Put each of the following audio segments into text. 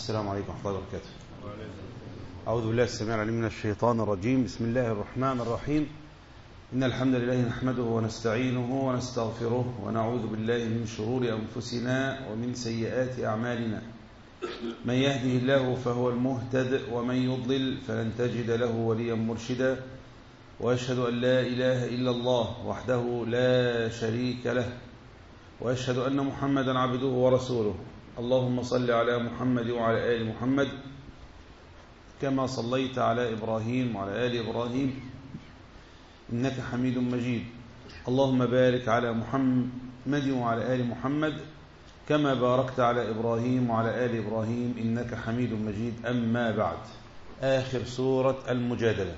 السلام عليكم ورحمة الله وبركاته أعوذ بالله السميع العليم من الشيطان الرجيم بسم الله الرحمن الرحيم إن الحمد لله نحمده ونستعينه ونستغفره ونعوذ بالله من شرور أنفسنا ومن سيئات أعمالنا من يهده الله فهو المهتد ومن يضلل فلن تجد له وليا مرشدا وأشهد أن لا إله إلا الله وحده لا شريك له وأشهد أن محمدا عبده ورسوله اللهم صل على محمد وعلى آل محمد كما صليت على إبراهيم وعلى آل إبراهيم إنك حميد مجيد اللهم بارك على محمد وعلى آل محمد كما باركت على إبراهيم وعلى آل إبراهيم إنك حميد مجيد أما بعد آخر سورة المجادلة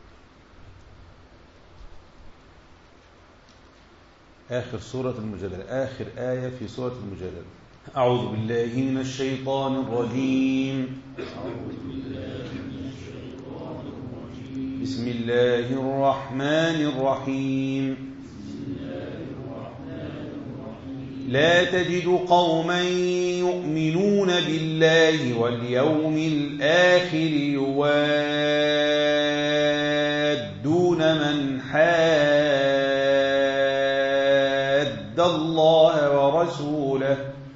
آخر سورة المجادلة آخر آية في سورة المجادلة أعوذ بالله من الشيطان الرجيم بسم الله الرحمن الرحيم لا تجد قوما يؤمنون بالله واليوم الآخر يوادون من حاد الله ورسوله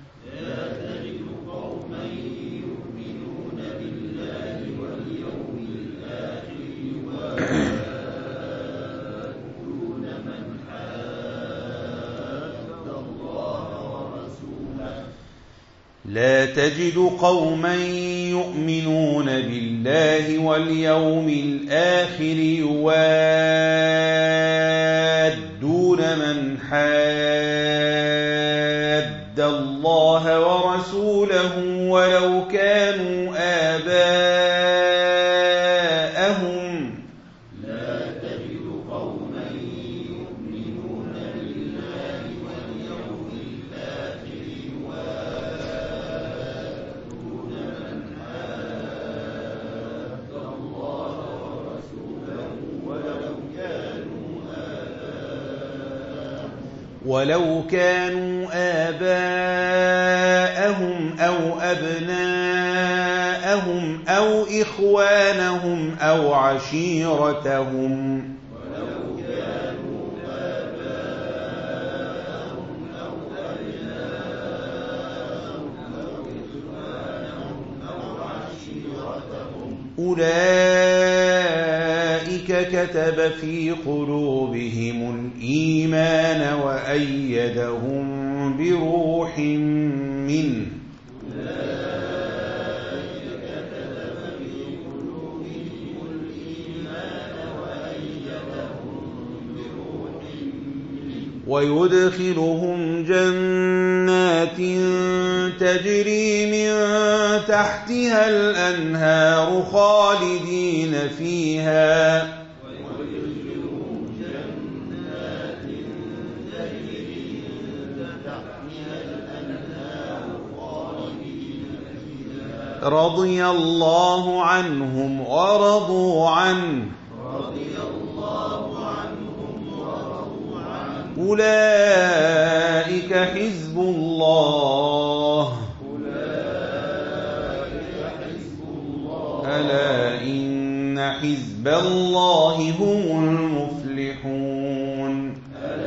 لا تجد قوما يؤمنون بالله واليوم الآخر يوادون من حاد الله ورسوله ولو كانوا آباءهم ولو كانوا آباءهم أو أبناءهم أو إخوانهم أو عشيرتهم أولئك كتب في قلوبهم الإيمان وأيدهم بروح منه ويدخلهم جنات تجري من تحتها الأنهار خالدين فيها رضي الله عنهم ورضوا عنه أولئك حزب الله ألا إن حزب الله هم المفلحون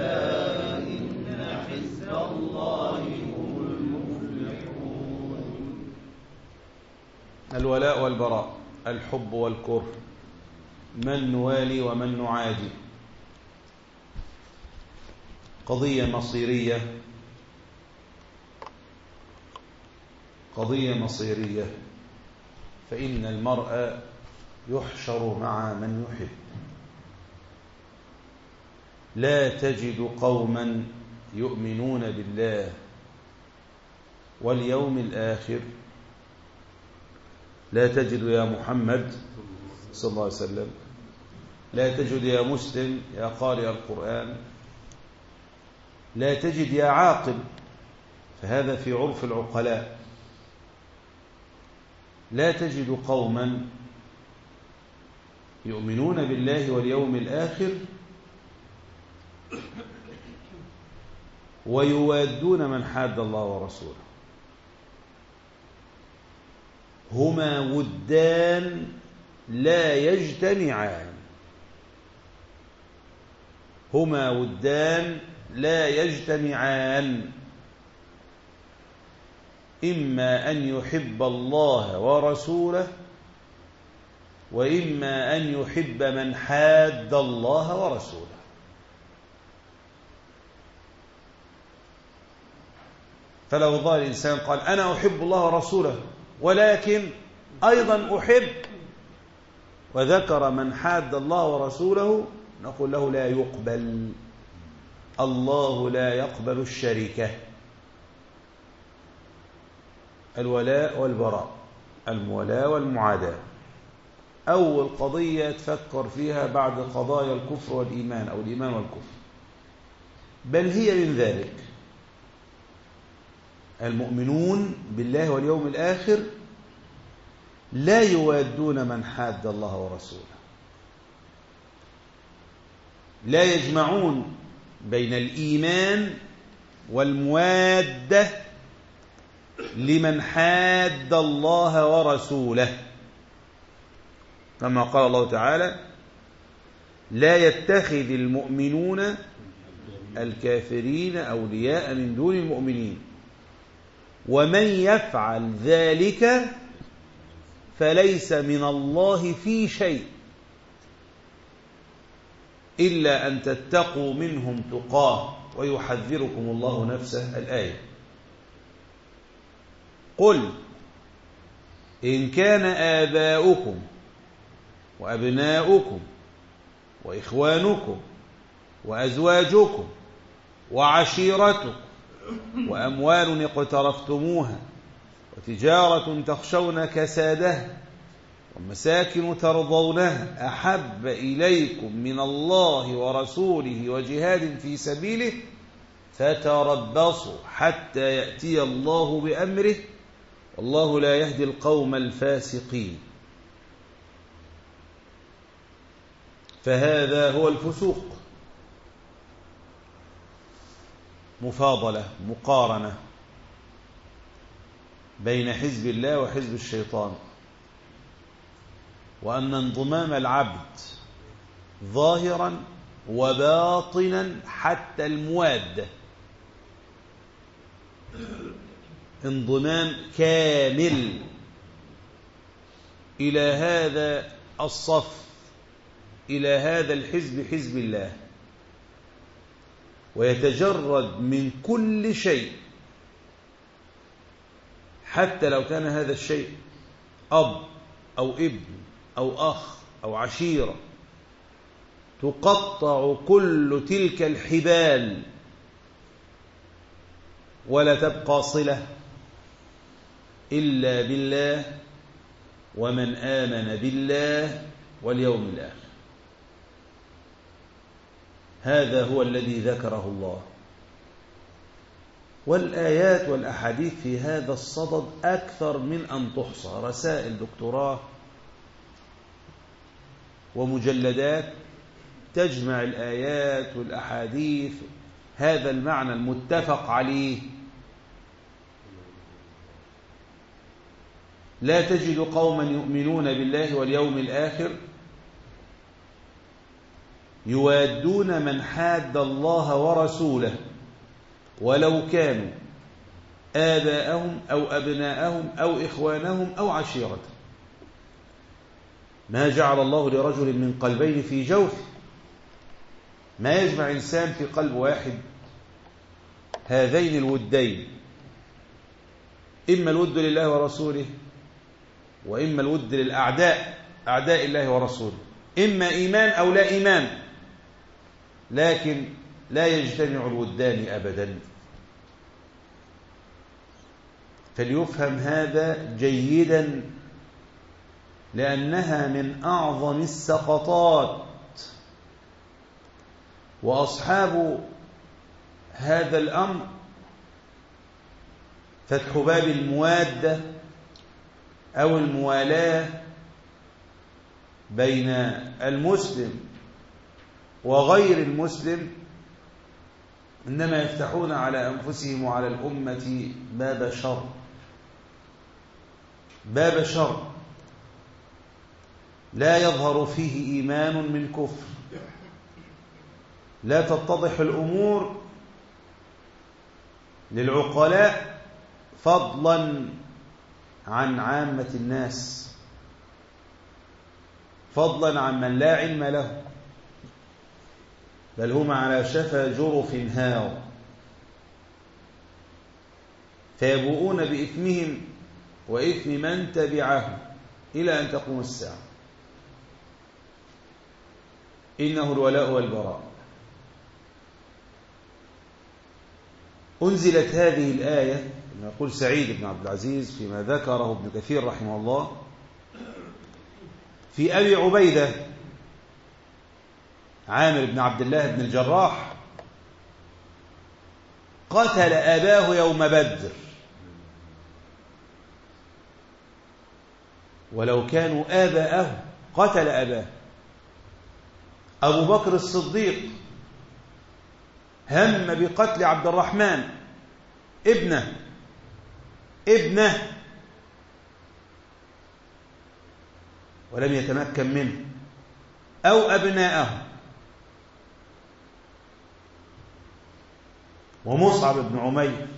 الولاء والبراء الحب والكره من نوالي ومن نعادي قضية مصيرية قضية مصيرية فإن المرء يحشر مع من يحب لا تجد قوما يؤمنون بالله واليوم الآخر لا تجد يا محمد صلى الله عليه وسلم لا تجد يا مسلم يا قارئ القرآن لا تجد يا عاقل فهذا في عرف العقلاء لا تجد قوما يؤمنون بالله واليوم الآخر ويوادون من حاد الله ورسوله هما ودان لا يجتمعان هما ودان لا يجتمعان إما أن يحب الله ورسوله وإما أن يحب من حاد الله ورسوله فلو ظل الإنسان قال أنا أحب الله ورسوله ولكن أيضا أحب وذكر من حاد الله ورسوله نقول له لا يقبل الله لا يقبل الشركة الولاء والبراء المولاة والمعاداة أول قضية تفكر فيها بعد قضايا الكفر والإيمان أو الإيمان والكفر بل هي من ذلك المؤمنون بالله واليوم الآخر لا يوادون من حاد الله ورسوله لا يجمعون بين الإيمان والموادة لمن حاد الله ورسوله كما قال الله تعالى لا يتخذ المؤمنون الكافرين أولياء من دون المؤمنين ومن يفعل ذلك فليس من الله في شيء إلا أن تتقوا منهم تقاه ويحذركم الله نفسه الآية قل إن كان آباؤكم وأبناؤكم وإخوانكم وأزواجكم وعشيرتكم وأموال اقترفتموها وتجارة تخشون كسادها ومساكن ترضونها أحب إليكم من الله ورسوله وجهاد في سبيله فتربصوا حتى يأتي الله بأمره والله لا يهدي القوم الفاسقين فهذا هو الفسوق مفاضلة مقارنة بين حزب الله وحزب الشيطان وأن انضمام العبد ظاهرا وباطنا حتى المواد انضمام كامل إلى هذا الصف إلى هذا الحزب حزب الله ويتجرد من كل شيء حتى لو كان هذا الشيء أب أو ابن أو أخ أو عشيرة تقطع كل تلك الحبال ولا تبقى صلة إلا بالله ومن آمن بالله واليوم الآخر هذا هو الذي ذكره الله والآيات والأحاديث في هذا الصدد أكثر من أن تحصى رسائل دكتوراه ومجلدات تجمع الآيات والأحاديث هذا المعنى المتفق عليه لا تجد قوما يؤمنون بالله واليوم الآخر يوادون من حاد الله ورسوله ولو كانوا آباءهم أو أبناءهم أو إخوانهم أو عشيرتهم ما جعل الله لرجل من قلبين في جوفه ما يجمع إنسان في قلب واحد هذين الودين إما الود لله ورسوله وإما الود للأعداء أعداء الله ورسوله إما إيمان أو لا إيمان لكن لا يجتمع الودان أبدا فليفهم هذا جيدا لأنها من أعظم السقطات وأصحاب هذا الأمر فتح باب الموادة أو الموالاة بين المسلم وغير المسلم إنما يفتحون على أنفسهم وعلى الأمة باب شر باب شر لا يظهر فيه إيمان من كفر لا تتضح الأمور للعقلاء فضلا عن عامة الناس فضلا عن من لا علم له بل هم على شفا جرف هاو فيبوؤون بإثمهم وإثم من تبعهم إلى أن تقوم الساعة إنه الولاء والبراء أنزلت هذه الآية يقول سعيد بن عبد العزيز فيما ذكره ابن كثير رحمه الله في أبي عبيدة عامر بن عبد الله بن الجراح قتل أباه يوم بدر ولو كانوا آباءه قتل أباه أبو بكر الصديق هم بقتل عبد الرحمن ابنه ابنه ولم يتمكن منه أو أبناءه ومصعب بن عمير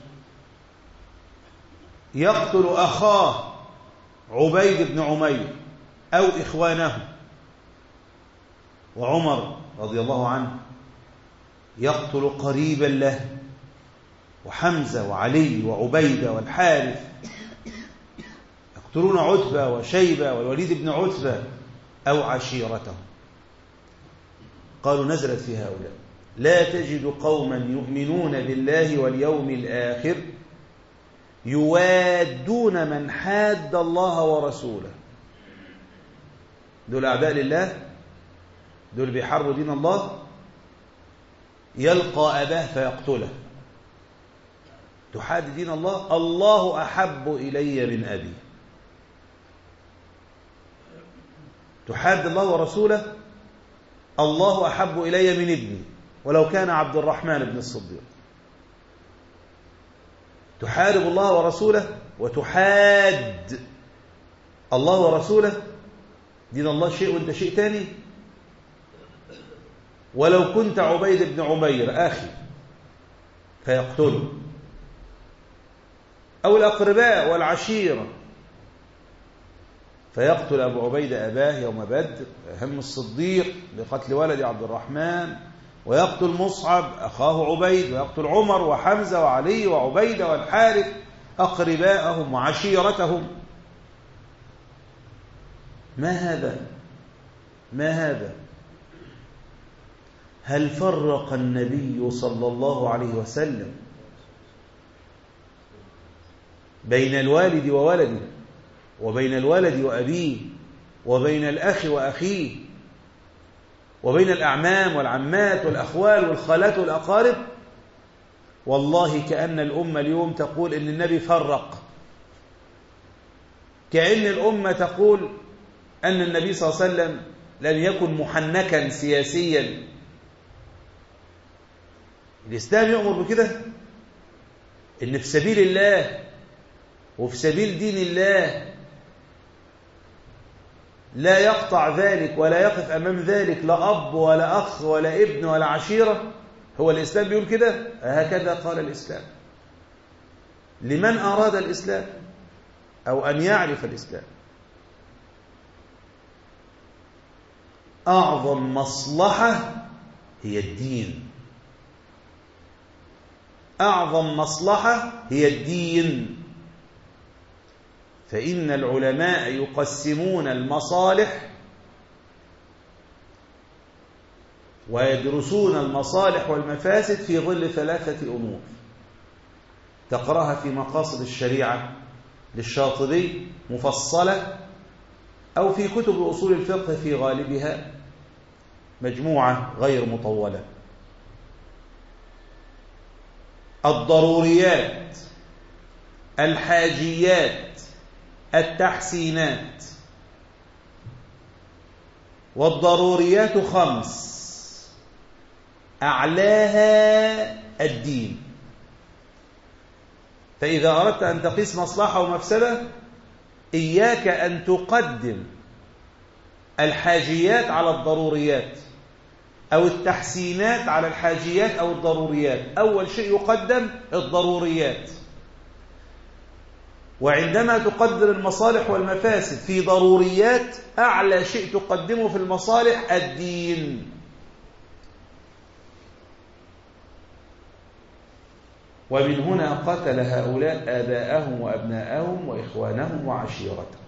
يقتل أخاه عبيد بن عمير أو إخوانه وعمر رضي الله عنه يقتل قريبا له وحمزة وعلي وعبيدة والحارث يقتلون عتبة وشيبة والوليد بن عتبة أو عشيرته قالوا نزلت في هؤلاء لا تجد قوما يؤمنون بالله واليوم الآخر يوادون من حاد الله ورسوله دول أعداء لله دول بيحاربوا دين الله يلقى أباه فيقتله تحاد دين الله الله أحب إلي من أبي تحاد الله ورسوله الله أحب إلي من ابني ولو كان عبد الرحمن بن الصديق تحارب الله ورسوله وتحاد الله ورسوله دين الله شيء وانت شيء تاني ولو كنت عبيد بن عمير أخي فيقتله أو الأقرباء والعشيرة فيقتل أبو عبيدة أباه يوم بدر هم الصديق بقتل ولد عبد الرحمن ويقتل مصعب أخاه عبيد ويقتل عمر وحمزة وعلي وعبيدة والحارث أقرباءهم وعشيرتهم ما هذا ما هذا هل فرق النبي صلى الله عليه وسلم بين الوالد وولده وبين الولد وأبيه وبين الأخ وأخيه وبين الأعمام والعمات والأخوال والخالات والأقارب والله كأن الأمة اليوم تقول إن النبي فرق كأن الأمة تقول أن النبي صلى الله عليه وسلم لم يكن محنكا سياسيا الإسلام يأمر بكده إن في سبيل الله وفي سبيل دين الله لا يقطع ذلك ولا يقف أمام ذلك لا أب ولا أخ ولا ابن ولا عشيرة هو الإسلام بيقول كده هكذا قال الإسلام لمن أراد الإسلام أو أن يعرف الإسلام أعظم مصلحة هي الدين أعظم مصلحة هي الدين فإن العلماء يقسمون المصالح ويدرسون المصالح والمفاسد في ظل ثلاثة أمور تقرأها في مقاصد الشريعة للشاطبي مفصلة أو في كتب أصول الفقه في غالبها مجموعة غير مطولة الضروريات الحاجيات التحسينات والضروريات خمس أعلاها الدين فإذا أردت أن تقيس مصلحة ومفسدة إياك أن تقدم الحاجيات على الضروريات أو التحسينات على الحاجيات أو الضروريات أول شيء يقدم الضروريات وعندما تقدر المصالح والمفاسد في ضروريات أعلى شيء تقدمه في المصالح الدين ومن هنا قتل هؤلاء آباءهم وأبناءهم وإخوانهم وعشيرتهم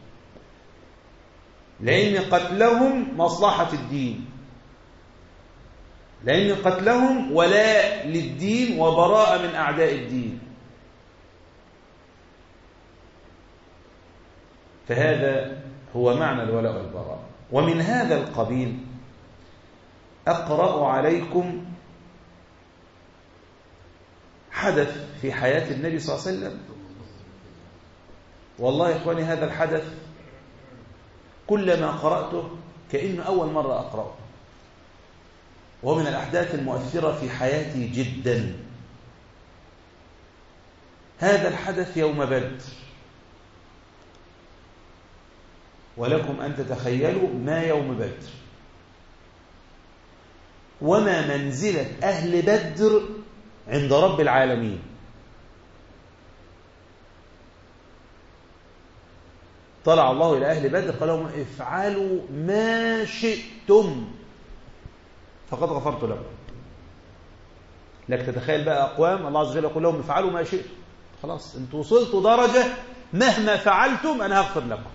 لأن قتلهم مصلحة الدين لأن قتلهم ولاء للدين وبراءة من أعداء الدين فهذا هو معنى الولاء والبراء ومن هذا القبيل أقرأ عليكم حدث في حياة النبي صلى الله عليه وسلم والله يا إخواني هذا الحدث كلما قرأته كأنه أول مرة أقرأه وهو من الأحداث المؤثرة في حياتي جدا هذا الحدث يوم بدر ولكم أن تتخيلوا ما يوم بدر وما منزلة أهل بدر عند رب العالمين طلع الله إلى أهل بدر قال لهم افعلوا ما شئتم فقد غفرت لكم لك تتخيل بقى أقوام الله عز وجل يقول لهم افعلوا ما شئتم خلاص انتوا وصلتوا درجة مهما فعلتم أنا هغفر لكم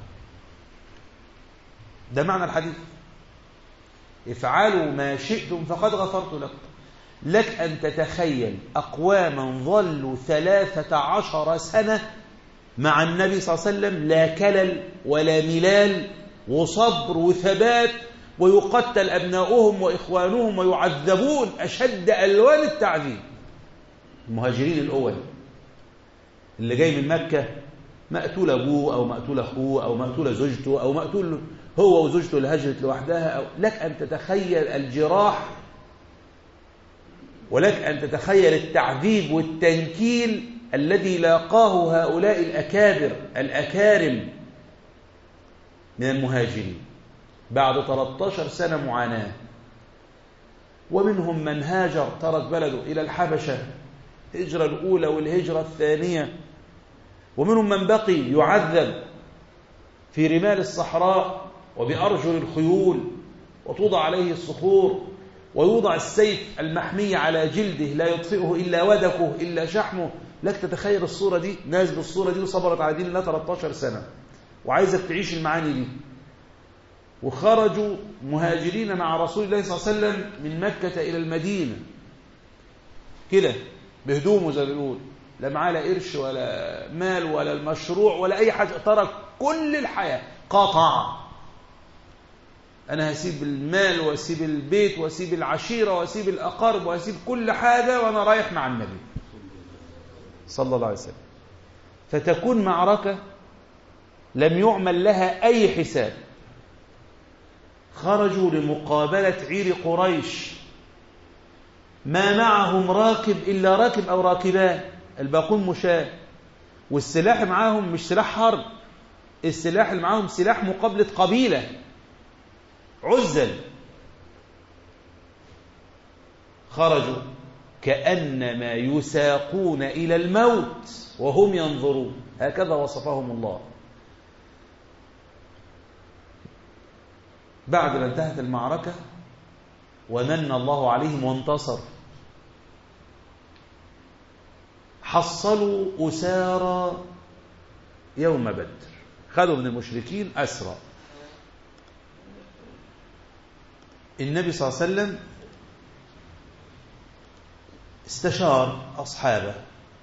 ده معنى الحديث افعلوا ما شئتم فقد غفرت لكم لك أن تتخيل أقواما ظلوا ثلاثة عشر سنة مع النبي صلى الله عليه وسلم لا كلل ولا ملال وصبر وثبات ويقتل أبناؤهم وإخوانهم ويعذبون أشد ألوان التعذيب المهاجرين الأول اللي جاي من مكة مقتول أبوه أو مقتول أخوه أو مقتول زوجته أو مقتول هو وزوجته اللي هجرت لوحدها أو لك أن تتخيل الجراح ولك أن تتخيل التعذيب والتنكيل الذي لاقاه هؤلاء الأكابر الأكارم من المهاجرين بعد 13 سنة معاناة ومنهم من هاجر ترك بلده إلى الحبشة الهجرة الأولى والهجرة الثانية ومنهم من بقي يعذب في رمال الصحراء وبأرجل الخيول وتوضع عليه الصخور ويوضع السيف المحمي على جلده لا يطفئه إلا ودكه إلا شحمه لك تتخيل الصورة دي ناس بالصورة دي وصبرت على دين الله 13 سنة وعايزك تعيش المعاني دي وخرجوا مهاجرين مع رسول الله صلى الله عليه وسلم من مكة إلى المدينة كده بهدومه زي ما بيقول لا معاه لا قرش ولا مال ولا المشروع ولا أي حاجة ترك كل الحياة قطع أنا هسيب المال وأسيب البيت وأسيب العشيرة وأسيب الأقارب وأسيب كل حاجة وأنا رايح مع النبي صلى الله عليه وسلم فتكون معركة لم يعمل لها أي حساب خرجوا لمقابلة عير قريش ما معهم راكب إلا راكب أو راكبان الباقون مشاة والسلاح معاهم مش سلاح حرب السلاح اللي معاهم سلاح مقابلة قبيلة عزل خرجوا كأنما يساقون إلى الموت وهم ينظرون هكذا وصفهم الله بعد ما انتهت المعركة ومن الله عليهم وانتصر حصلوا أسارى يوم بدر خذوا من المشركين أسرى النبي صلى الله عليه وسلم استشار أصحابه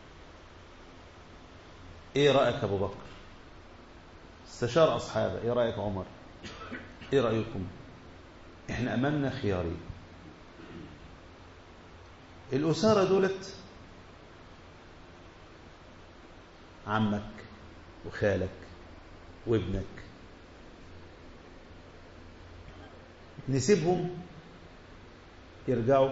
إيه رأيك أبو بكر استشار أصحابه إيه رأيك عمر إيه رأيكم إحنا أمامنا خيارين الأسارة دولت عمك وخالك وابنك نسيبهم يرجعوا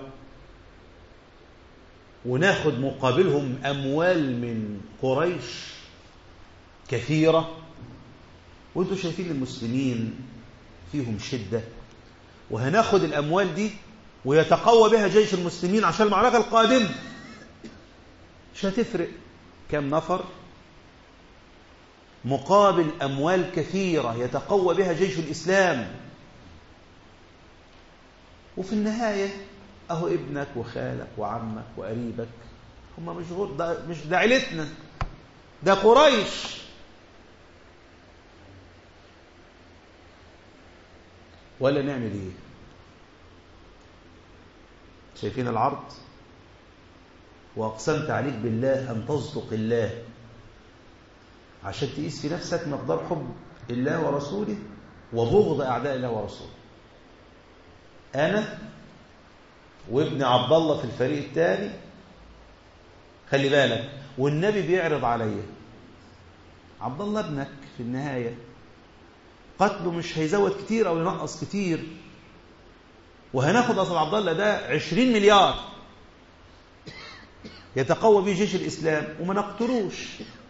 وناخد مقابلهم أموال من قريش كثيرة وانتوا شايفين المسلمين فيهم شدة وهناخد الأموال دي ويتقوى بها جيش المسلمين عشان المعركة القادمة مش هتفرق كم نفر مقابل أموال كثيرة يتقوى بها جيش الإسلام وفي النهاية أهو ابنك وخالك وعمك وقريبك هم مش غر ده مش ده عيلتنا ده قريش ولا نعمل ايه شايفين العرض واقسمت عليك بالله ان تصدق الله عشان تقيس في نفسك مقدار حب الله ورسوله وبغض اعداء الله ورسوله انا وابن عبد الله في الفريق الثاني خلي بالك والنبي بيعرض عليا عبد الله ابنك في النهايه قتله مش هيزود كتير او ينقص كتير وهناخد اصل عبد الله ده 20 مليار يتقوى به جيش الاسلام وما نقتلوش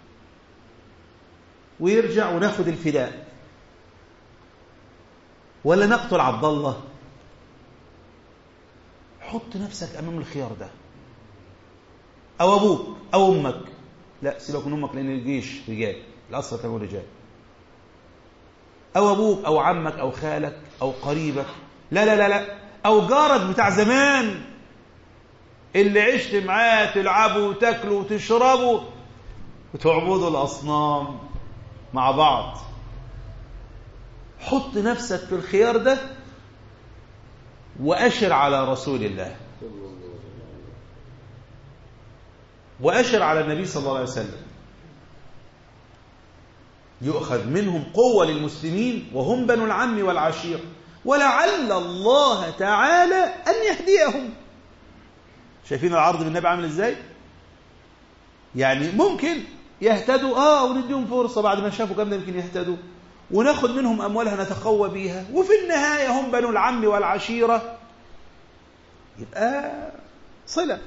ويرجع وناخد الفداء ولا نقتل عبد الله حط نفسك امام الخيار ده او ابوك او امك لا سيبك من امك لان الجيش رجال الاسرى كانوا رجال أو أبوك أو عمك أو خالك أو قريبك لا لا لا لا أو جارك بتاع زمان اللي عشت معاه تلعبوا وتاكلوا وتشربوا وتعبدوا الأصنام مع بعض حط نفسك في الخيار ده وأشر على رسول الله وأشر على النبي صلى الله عليه وسلم يؤخذ منهم قوة للمسلمين وهم بنو العم والعشير ولعل الله تعالى أن يهديهم شايفين العرض بالنبي عامل ازاي يعني ممكن يهتدوا اه ونديهم فرصة بعد ما شافوا كم يمكن يهتدوا وناخد منهم أموالها نتقوى بيها وفي النهاية هم بنو العم والعشيرة يبقى صلة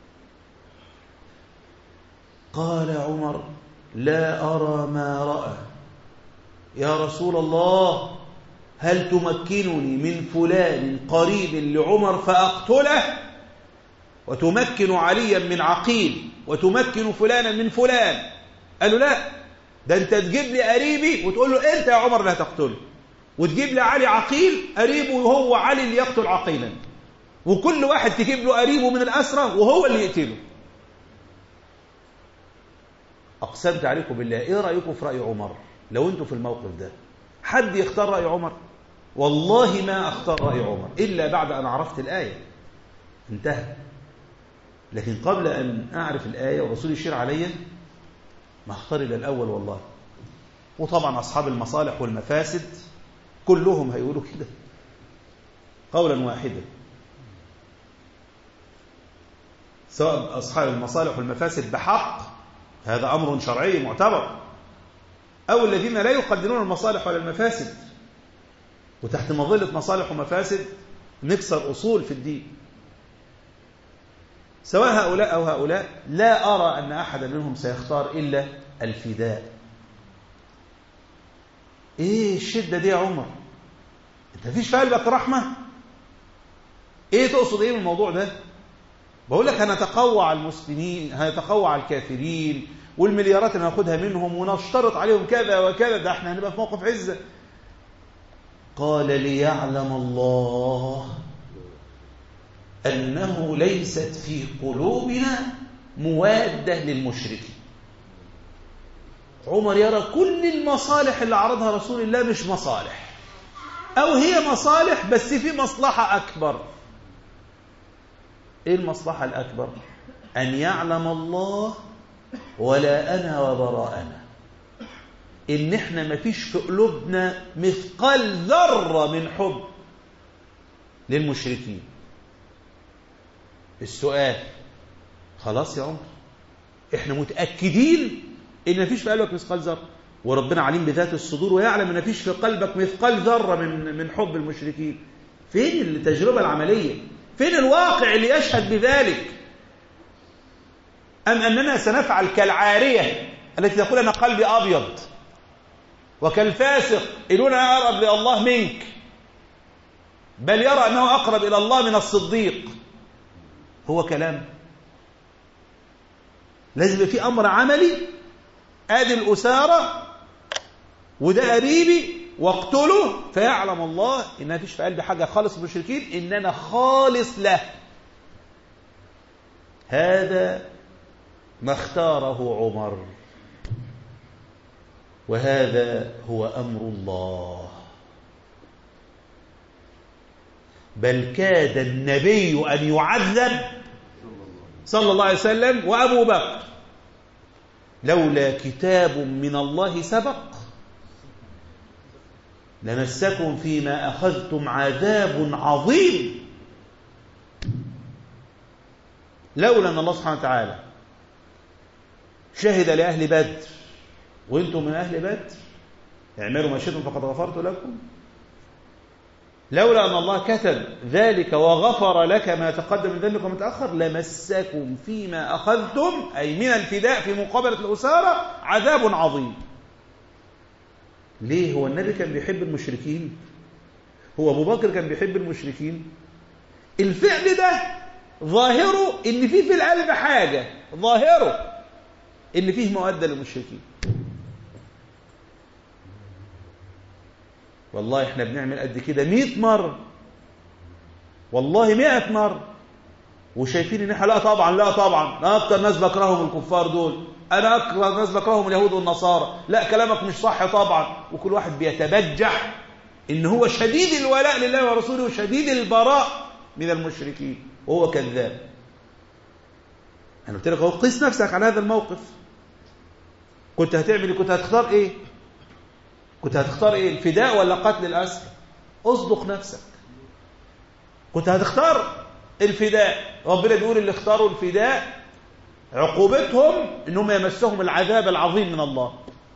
قال عمر لا أرى ما رأى يا رسول الله هل تمكنني من فلان قريب لعمر فأقتله وتمكن عليا من عقيل وتمكن فلانا من فلان قالوا لا ده انت تجيب لي قريبي وتقول له انت يا عمر لا تقتله وتجيب لي علي عقيل قريبه وهو علي اللي يقتل عقيلا وكل واحد تجيب له قريبه من الأسرى وهو اللي يقتله أقسمت عليكم بالله إيه رأيكم في رأي عمر لو أنتم في الموقف ده حد يختار رأي عمر والله ما أختار رأي عمر إلا بعد أن عرفت الآية انتهى لكن قبل أن أعرف الآية والرسول يشير علي ما اختار إلى الأول والله وطبعا أصحاب المصالح والمفاسد كلهم هيقولوا كده قولا واحدا سواء أصحاب المصالح والمفاسد بحق هذا أمر شرعي معتبر أو الذين لا يقدرون المصالح ولا المفاسد وتحت مظلة مصالح ومفاسد نكسر أصول في الدين سواء هؤلاء أو هؤلاء لا أرى أن أحدا منهم سيختار إلا الفداء إيه الشدة دي يا عمر أنت فيش في قلبك رحمة إيه تقصد إيه من الموضوع ده بقول لك هنتقوى على المسلمين هنتقوى على الكافرين والمليارات اللي ناخدها منهم ونشترط عليهم كذا وكذا ده احنا هنبقى في موقف عزة قال ليعلم الله أنه ليست في قلوبنا موادة للمشركين عمر يرى كل المصالح اللي عرضها رسول الله مش مصالح أو هي مصالح بس في مصلحة أكبر ايه المصلحة الأكبر أن يعلم الله ولا أنا وبراءنا إن إحنا ما فيش في قلوبنا مثقال ذرة من حب للمشركين السؤال خلاص يا عمر إحنا متأكدين إن ما فيش في قلبك مثقال ذرة وربنا عليم بذات الصدور ويعلم إن ما فيش في قلبك مثقال ذرة من من حب المشركين فين التجربة العملية فين الواقع اللي يشهد بذلك أم أننا سنفعل كالعارية التي تقول أنا قلبي أبيض وكالفاسق إلونا أقرب إلى الله منك بل يرى أنه أقرب إلى الله من الصديق هو كلام لازم يبقى في أمر عملي آدي الأسارة وده قريبي واقتله فيعلم الله إن ما فيش في قلبي حاجة خالص المشركين إن أنا خالص له هذا ما اختاره عمر وهذا هو أمر الله بل كاد النبي أن يعذب صلى الله عليه وسلم وأبو بكر لولا كتاب من الله سبق لمسكم فيما أخذتم عذاب عظيم لولا أن الله سبحانه وتعالى شهد لأهل بدر وانتم من أهل بدر اعملوا ما شئتم فقد غفرت لكم لولا أن الله كتب ذلك وغفر لك ما تقدم من ذنبك وما تأخر لمسكم فيما أخذتم أي من الفداء في مقابلة الأسارة عذاب عظيم ليه هو النبي كان بيحب المشركين هو أبو بكر كان بيحب المشركين الفعل ده ظاهره إن فيه في القلب حاجة ظاهره إن فيه مؤدى للمشركين والله احنا بنعمل قد كده 100 مرة والله 100 مرة وشايفين ان احنا لا طبعا لا طبعا انا اكتر ناس بكرههم الكفار دول انا اكتر ناس بكرههم اليهود والنصارى لا كلامك مش صح طبعا وكل واحد بيتبجح ان هو شديد الولاء لله ورسوله وشديد البراء من المشركين وهو كذاب انا قلت لك اهو قيس نفسك على هذا الموقف كنت هتعمل كنت هتختار ايه كنت هتختار ايه الفداء ولا قتل الاسر اصدق نفسك كنت هتختار الفداء ربنا بيقول اللي اختاروا الفداء عقوبتهم انهم يمسهم العذاب العظيم من الله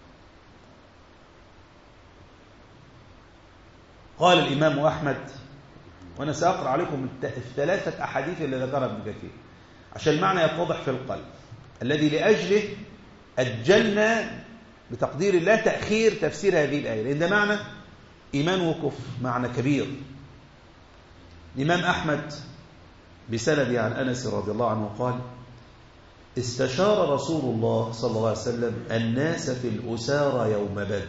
قال الامام احمد وانا ساقرا عليكم الثلاثه احاديث اللي ذكرها ابن كثير عشان المعنى يتضح في القلب الذي لاجله اجلنا بتقدير الله تأخير تفسير هذه الآية لأن ده معنى إيمان وكفر معنى كبير الإمام أحمد بسند عن أنس رضي الله عنه قال استشار رسول الله صلى الله عليه وسلم الناس في الأسارى يوم بدر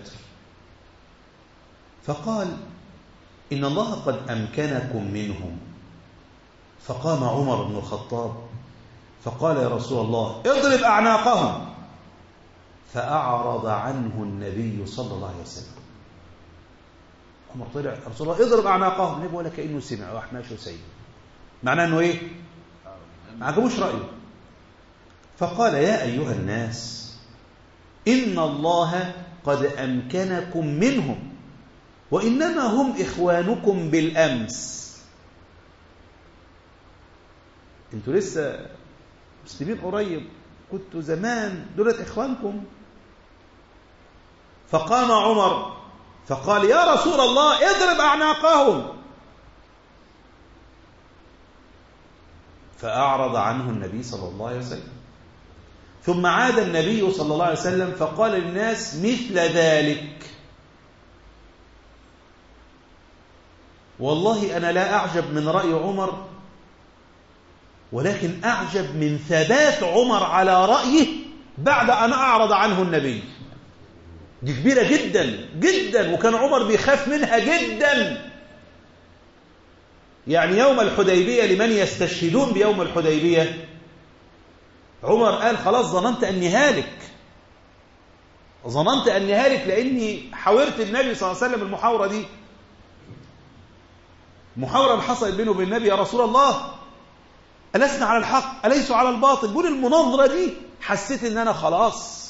فقال إن الله قد أمكنكم منهم فقام عمر بن الخطاب فقال يا رسول الله اضرب أعناقهم فأعرض عنه النبي صلى الله عليه وسلم عمر طلع رسول الله اضرب أعناقهم النبي ولا كأنه سمع راح ماشي وسيد معناه أنه إيه ما عجبوش رأيه فقال يا أيها الناس إن الله قد أمكنكم منهم وإنما هم إخوانكم بالأمس انتوا لسه مسلمين قريب كنتوا زمان دولت إخوانكم فقام عمر فقال يا رسول الله اضرب أعناقهم فأعرض عنه النبي صلى الله عليه وسلم ثم عاد النبي صلى الله عليه وسلم فقال للناس مثل ذلك والله أنا لا أعجب من رأي عمر ولكن أعجب من ثبات عمر على رأيه بعد أن أعرض عنه النبي دي كبيرة جدا جدا وكان عمر بيخاف منها جدا يعني يوم الحديبية لمن يستشهدون بيوم الحديبية عمر قال خلاص ظننت أني هالك ظننت أني هالك لأني حاورت النبي صلى الله عليه وسلم المحاورة دي محاورة حصلت بينه وبين النبي يا رسول الله ألسنا على الحق أليسوا على الباطل بقول المناظرة دي حسيت ان انا خلاص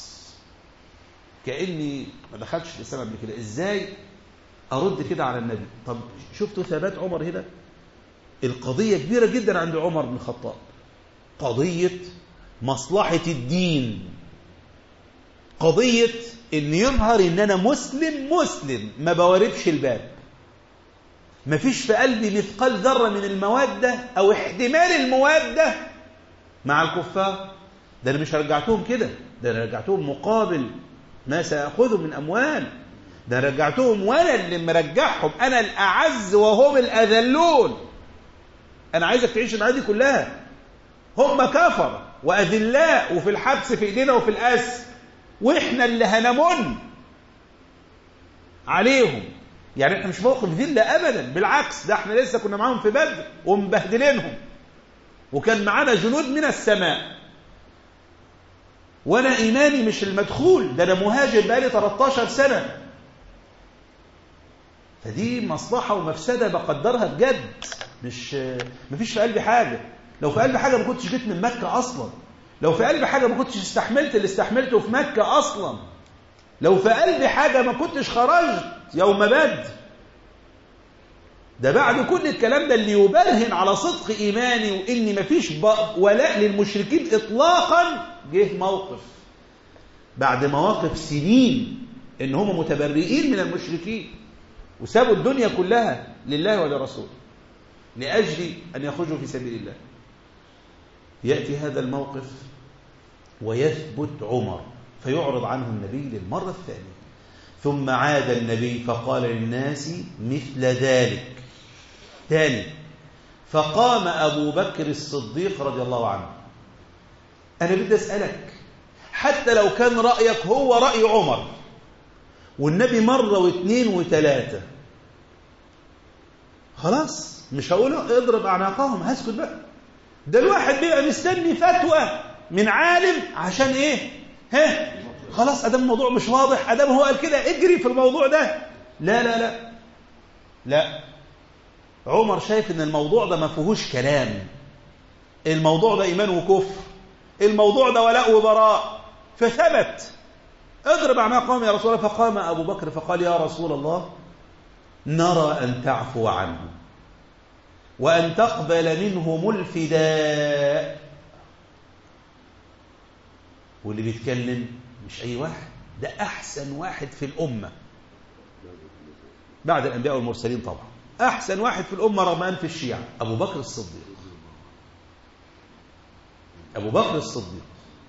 كأني ما دخلتش الإسلام قبل كده ازاي ارد كده على النبي طب شفتوا ثبات عمر هنا القضية كبيرة جدا عند عمر بن الخطاب قضية مصلحة الدين قضية ان يظهر ان انا مسلم مسلم ما بواربش الباب ما فيش في قلبي مثقال ذرة من المودة أو احتمال المودة مع الكفار ده أنا مش رجعتهم كده ده أنا رجعتهم مقابل ما سأخذه من أموال ده رجعتهم وانا اللي مرجعهم انا الاعز وهم الاذلون انا عايزك تعيش الحياه دي كلها هم كفر واذلاء وفي الحبس في ايدينا وفي الاسر واحنا اللي هنمن عليهم يعني احنا مش موقف ذله ابدا بالعكس ده احنا لسه كنا معاهم في بدر ومبهدلينهم وكان معانا جنود من السماء وانا ايماني مش المدخول ده انا مهاجر بقالي 13 سنه فدي مصلحه ومفسده بقدرها بجد مش مفيش في قلبي حاجه لو في قلبي حاجه ما كنتش جيت من مكه اصلا لو في قلبي حاجه ما كنتش استحملت اللي استحملته في مكه اصلا لو في قلبي حاجه ما كنتش خرجت يوم بدر ده بعد كل الكلام ده اللي يبرهن على صدق ايماني واني مفيش ولاء للمشركين اطلاقا جه موقف بعد مواقف سنين ان هم متبرئين من المشركين وسابوا الدنيا كلها لله ولرسوله لاجل ان يخرجوا في سبيل الله ياتي هذا الموقف ويثبت عمر فيعرض عنه النبي للمره الثانيه ثم عاد النبي فقال للناس مثل ذلك ثاني فقام أبو بكر الصديق رضي الله عنه أنا بدي أسألك حتى لو كان رأيك هو رأي عمر والنبي مرة واثنين وثلاثة خلاص مش هقول اضرب أعناقهم هسكت بقى ده الواحد بيبقى مستني فتوى من عالم عشان ايه ها خلاص ادام الموضوع مش واضح ادام هو قال كده اجري في الموضوع ده لا لا لا لا عمر شايف ان الموضوع ده ما فيهوش كلام الموضوع ده ايمان وكفر الموضوع ده ولاء وبراء فثبت اضرب اعناقهم يا رسول الله فقام ابو بكر فقال يا رسول الله نرى ان تعفو عنه وان تقبل منهم الفداء واللي بيتكلم مش اي واحد ده احسن واحد في الامه بعد الانبياء والمرسلين طبعا أحسن واحد في الأمة رغم أن في الشيعة أبو بكر الصديق أبو بكر الصديق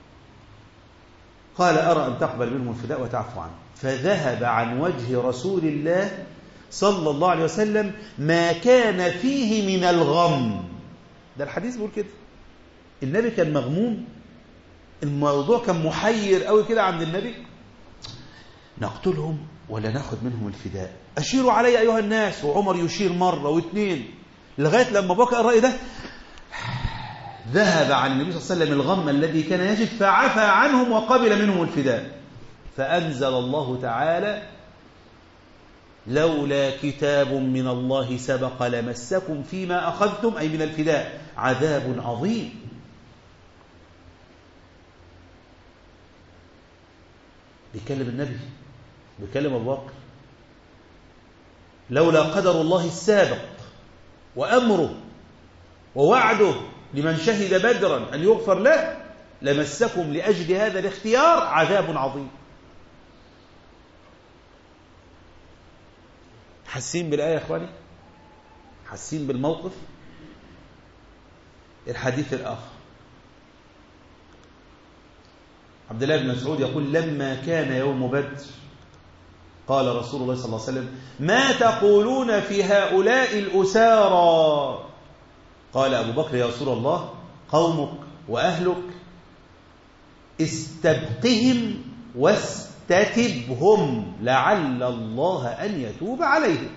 قال أرى أن تقبل منهم الفداء وتعفو عنه فذهب عن وجه رسول الله صلى الله عليه وسلم ما كان فيه من الغم ده الحديث بيقول كده النبي كان مغموم الموضوع كان محير قوي كده عند النبي نقتلهم ولا ناخد منهم الفداء أشيروا علي أيها الناس وعمر يشير مرة واثنين لغاية لما بقى الرأي ده ذهب عن النبي صلى الله عليه وسلم الغم الذي كان يجد فعفى عنهم وقبل منهم الفداء فأنزل الله تعالى لولا كتاب من الله سبق لمسكم فيما أخذتم أي من الفداء عذاب عظيم بيكلم النبي بيكلم أبو بكر لولا قدر الله السابق وأمره ووعده لمن شهد بدرا أن يغفر له لمسكم لأجل هذا الاختيار عذاب عظيم حاسين بالآية يا إخواني حاسين بالموقف الحديث الآخر عبد الله بن مسعود يقول لما كان يوم بدر قال رسول الله صلى الله عليه وسلم ما تقولون في هؤلاء الأسارى قال أبو بكر يا رسول الله قومك وأهلك استبقهم واستتبهم لعل الله أن يتوب عليهم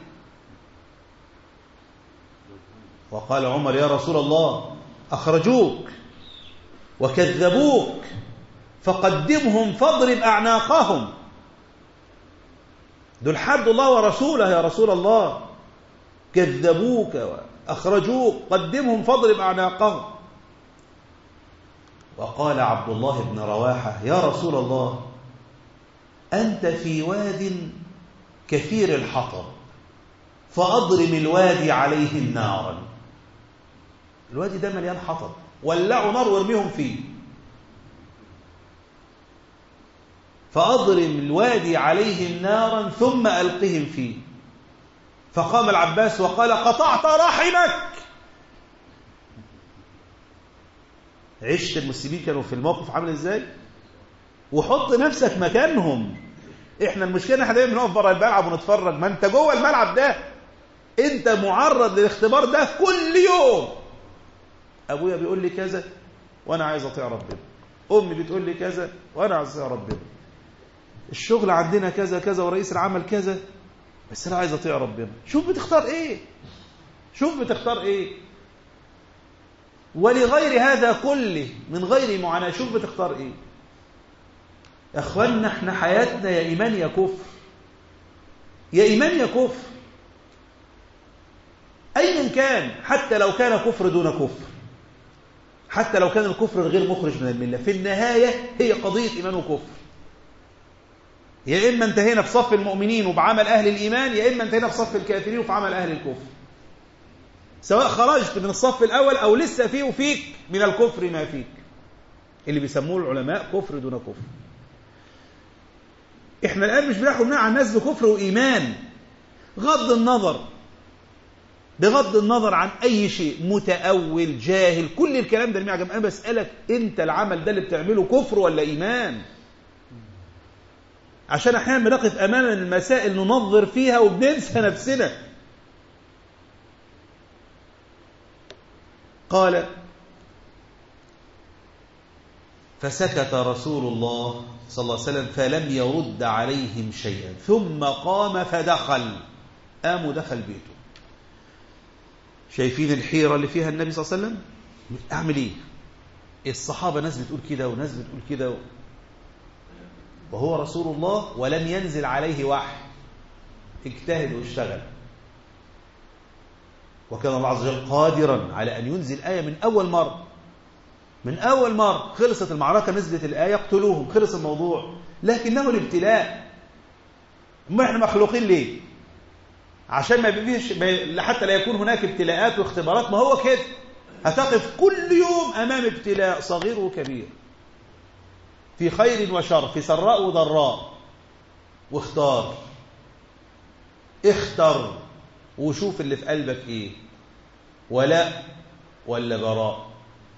وقال عمر يا رسول الله أخرجوك وكذبوك فقدمهم فاضرب أعناقهم دول حد الله ورسوله يا رسول الله كذبوك وأخرجوك قدمهم فاضرب أعناقهم وقال عبد الله بن رواحة يا رسول الله أنت في واد كثير الحطب فأضرم الوادي عليهم نارا الوادي ده مليان حطب ولعوا نار وارميهم فيه فأضرم الوادي عليهم نارا ثم ألقهم فيه فقام العباس وقال قطعت رحمك عشت المسلمين كانوا في الموقف عامل ازاي وحط نفسك مكانهم احنا المشكله احنا دايما بنقف بره الملعب ونتفرج ما انت جوه الملعب ده انت معرض للاختبار ده كل يوم ابويا بيقول لي كذا وانا عايز اطيع ربنا امي بتقول لي كذا وانا عايز اطيع ربنا الشغل عندنا كذا كذا ورئيس العمل كذا بس انا عايز اطيع ربنا شوف بتختار ايه شوف بتختار ايه ولغير هذا كله من غير معاناة شوف بتختار ايه يا اخوانا احنا حياتنا يا ايمان يا كفر يا ايمان يا كفر ايا كان حتى لو كان كفر دون كفر حتى لو كان الكفر غير مخرج من المله في النهايه هي قضيه ايمان وكفر يا اما انتهينا في صف المؤمنين وبعمل اهل الايمان يا اما انتهينا في صف الكافرين وفي عمل اهل الكفر سواء خرجت من الصف الأول أو لسه فيه وفيك من الكفر ما فيك اللي بيسموه العلماء كفر دون كفر احنا الآن مش بنحكم على الناس بكفر وإيمان غض النظر بغض النظر عن أي شيء متأول جاهل كل الكلام ده اللي أنا بسألك أنت العمل ده اللي بتعمله كفر ولا إيمان عشان أحيانا بنقف أمام المسائل ننظر فيها وبننسى نفسنا قال فسكت رسول الله صلى الله عليه وسلم فلم يرد عليهم شيئا ثم قام فدخل قام ودخل بيته شايفين الحيرة اللي فيها النبي صلى الله عليه وسلم أعمل إيه الصحابة ناس بتقول كده وناس بتقول كده وهو رسول الله ولم ينزل عليه وحي اجتهد واشتغل وكان الله عز وجل قادرا على أن ينزل آية من أول مرة من أول مرة خلصت المعركة نزلت الآية اقتلوهم خلص الموضوع لكنه الابتلاء ما احنا مخلوقين ليه عشان ما فيش حتى لا يكون هناك ابتلاءات واختبارات ما هو كده هتقف كل يوم أمام ابتلاء صغير وكبير في خير وشر في سراء وضراء واختار اختر وشوف اللي في قلبك ايه ولاء ولا براء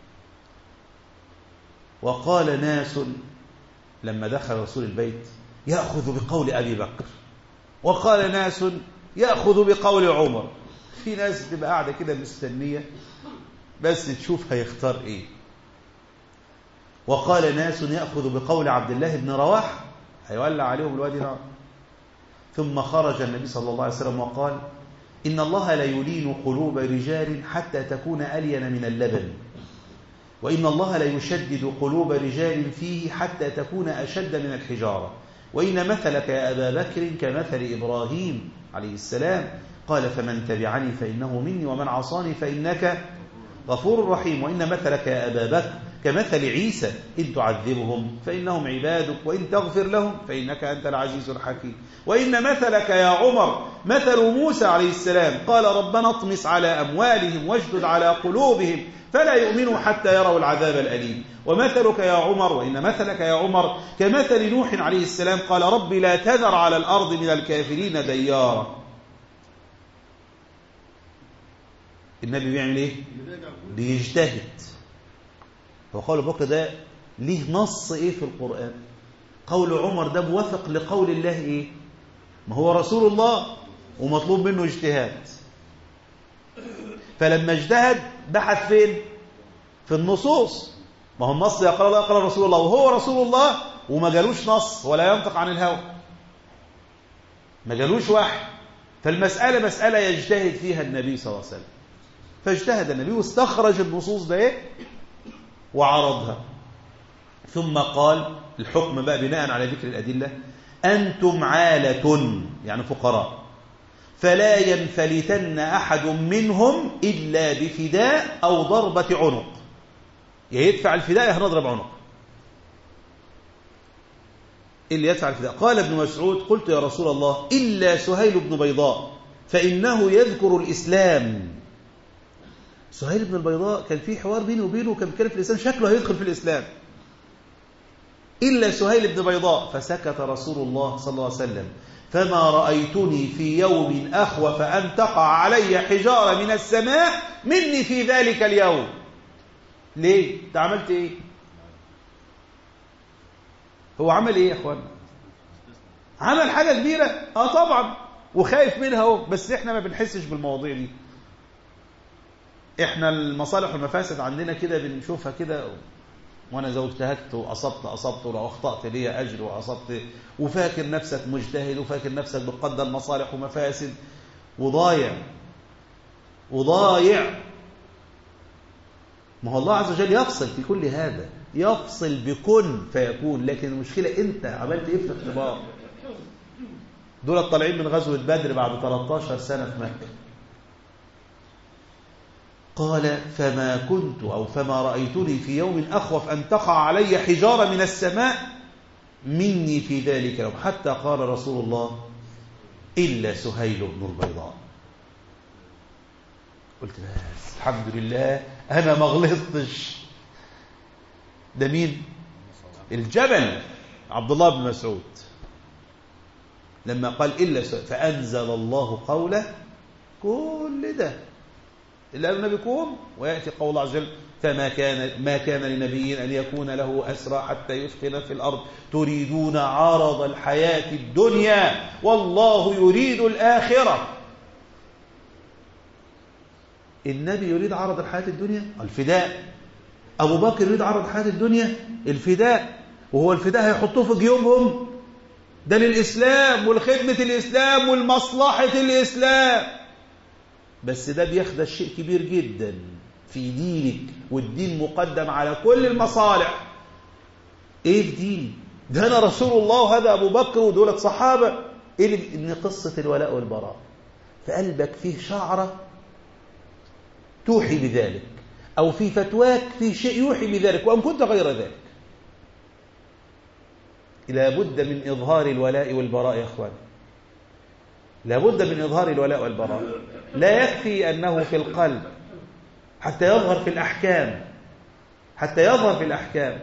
وقال ناس لما دخل رسول البيت يأخذ بقول أبي بكر وقال ناس يأخذ بقول عمر في ناس تبقى قاعدة كده مستنية بس تشوف هيختار ايه وقال ناس يأخذ بقول عبد الله بن رواح هيولع عليهم الوادي نار ثم خرج النبي صلى الله عليه وسلم وقال إن الله لا يلين قلوب رجال حتى تكون ألين من اللبن وإن الله لا يشدد قلوب رجال فيه حتى تكون أشد من الحجارة وإن مثلك يا أبا بكر كمثل إبراهيم عليه السلام قال فمن تبعني فإنه مني ومن عصاني فإنك غفور رحيم وإن مثلك يا أبا بكر كمثل عيسى إن تعذبهم فإنهم عبادك وإن تغفر لهم فإنك أنت العزيز الحكيم وإن مثلك يا عمر مثل موسى عليه السلام قال ربنا اطمس على أموالهم واشدد على قلوبهم فلا يؤمنوا حتى يروا العذاب الأليم ومثلك يا عمر وإن مثلك يا عمر كمثل نوح عليه السلام قال رب لا تذر على الأرض من الكافرين ديارا النبي بيعمل ايه بيجتهد هو قول ابو بكر ده ليه نص ايه في القرآن قول عمر ده موافق لقول الله ايه ما هو رسول الله ومطلوب منه اجتهاد فلما اجتهد بحث فين في النصوص ما هو النص يقرأ الله يقرأ رسول الله وهو رسول الله وما جالوش نص ولا ينطق عن الهوى ما جالوش وحي فالمسألة مسألة يجتهد فيها النبي صلى الله عليه وسلم فاجتهد النبي واستخرج النصوص ده ايه وعرضها ثم قال الحكم بقى بناء على ذكر الأدلة أنتم عالة يعني فقراء فلا ينفلتن أحد منهم إلا بفداء أو ضربة عنق يا يدفع الفداء يا هنضرب عنق اللي يدفع الفداء قال ابن مسعود قلت يا رسول الله إلا سهيل بن بيضاء فإنه يذكر الإسلام سهيل بن البيضاء كان في حوار بينه وبينه كان بيتكلم في الإسلام شكله هيدخل في الإسلام إلا سهيل بن بيضاء فسكت رسول الله صلى الله عليه وسلم فما رأيتني في يوم أخوف أن تقع علي حجارة من السماء مني في ذلك اليوم ليه؟ انت عملت ايه؟ هو عمل ايه يا اخوان؟ عمل حاجة كبيرة اه طبعا وخايف منها اهو بس احنا ما بنحسش بالمواضيع دي احنا المصالح والمفاسد عندنا كده بنشوفها كده وانا زو اجتهدت واصبت اصبت ولو اخطات لي اجر واصبت وفاكر نفسك مجتهد وفاكر نفسك بتقدر مصالح ومفاسد وضايع وضايع ما هو الله عز وجل يفصل في كل هذا يفصل بكن فيكون لكن المشكلة انت عملت ايه في الاختبار دول الطالعين من غزوة بدر بعد 13 سنة في مكة قال فما كنت أو فما رأيتني في يوم أخوف أن تقع علي حجارة من السماء مني في ذلك اليوم حتى قال رسول الله إلا سهيل بن البيضاء قلت بس الحمد لله أنا ما غلطتش ده مين الجبل عبد الله بن مسعود لما قال إلا سهيل فأنزل الله قوله كل ده اللي قالوا نبيكم ويأتي قول الله عز وجل فما كان ما كان لنبي أن يكون له أسرى حتى يثقل في الأرض تريدون عرض الحياة الدنيا والله يريد الآخرة النبي يريد عرض الحياة الدنيا الفداء أبو بكر يريد عرض الحياة الدنيا الفداء وهو الفداء هيحطوه في جيوبهم ده للإسلام والخدمة الإسلام والمصلحة الإسلام بس ده بيخدش شيء كبير جدا في دينك والدين مقدم على كل المصالح ايه في ديني ده انا رسول الله وهذا ابو بكر ودولة صحابة ايه ان قصة الولاء والبراء في قلبك فيه شعرة توحي بذلك او في فتواك في شيء يوحي بذلك وان كنت غير ذلك لابد من اظهار الولاء والبراء يا اخواني لابد من إظهار الولاء والبراء لا يكفي أنه في القلب حتى يظهر في الأحكام حتى يظهر في الأحكام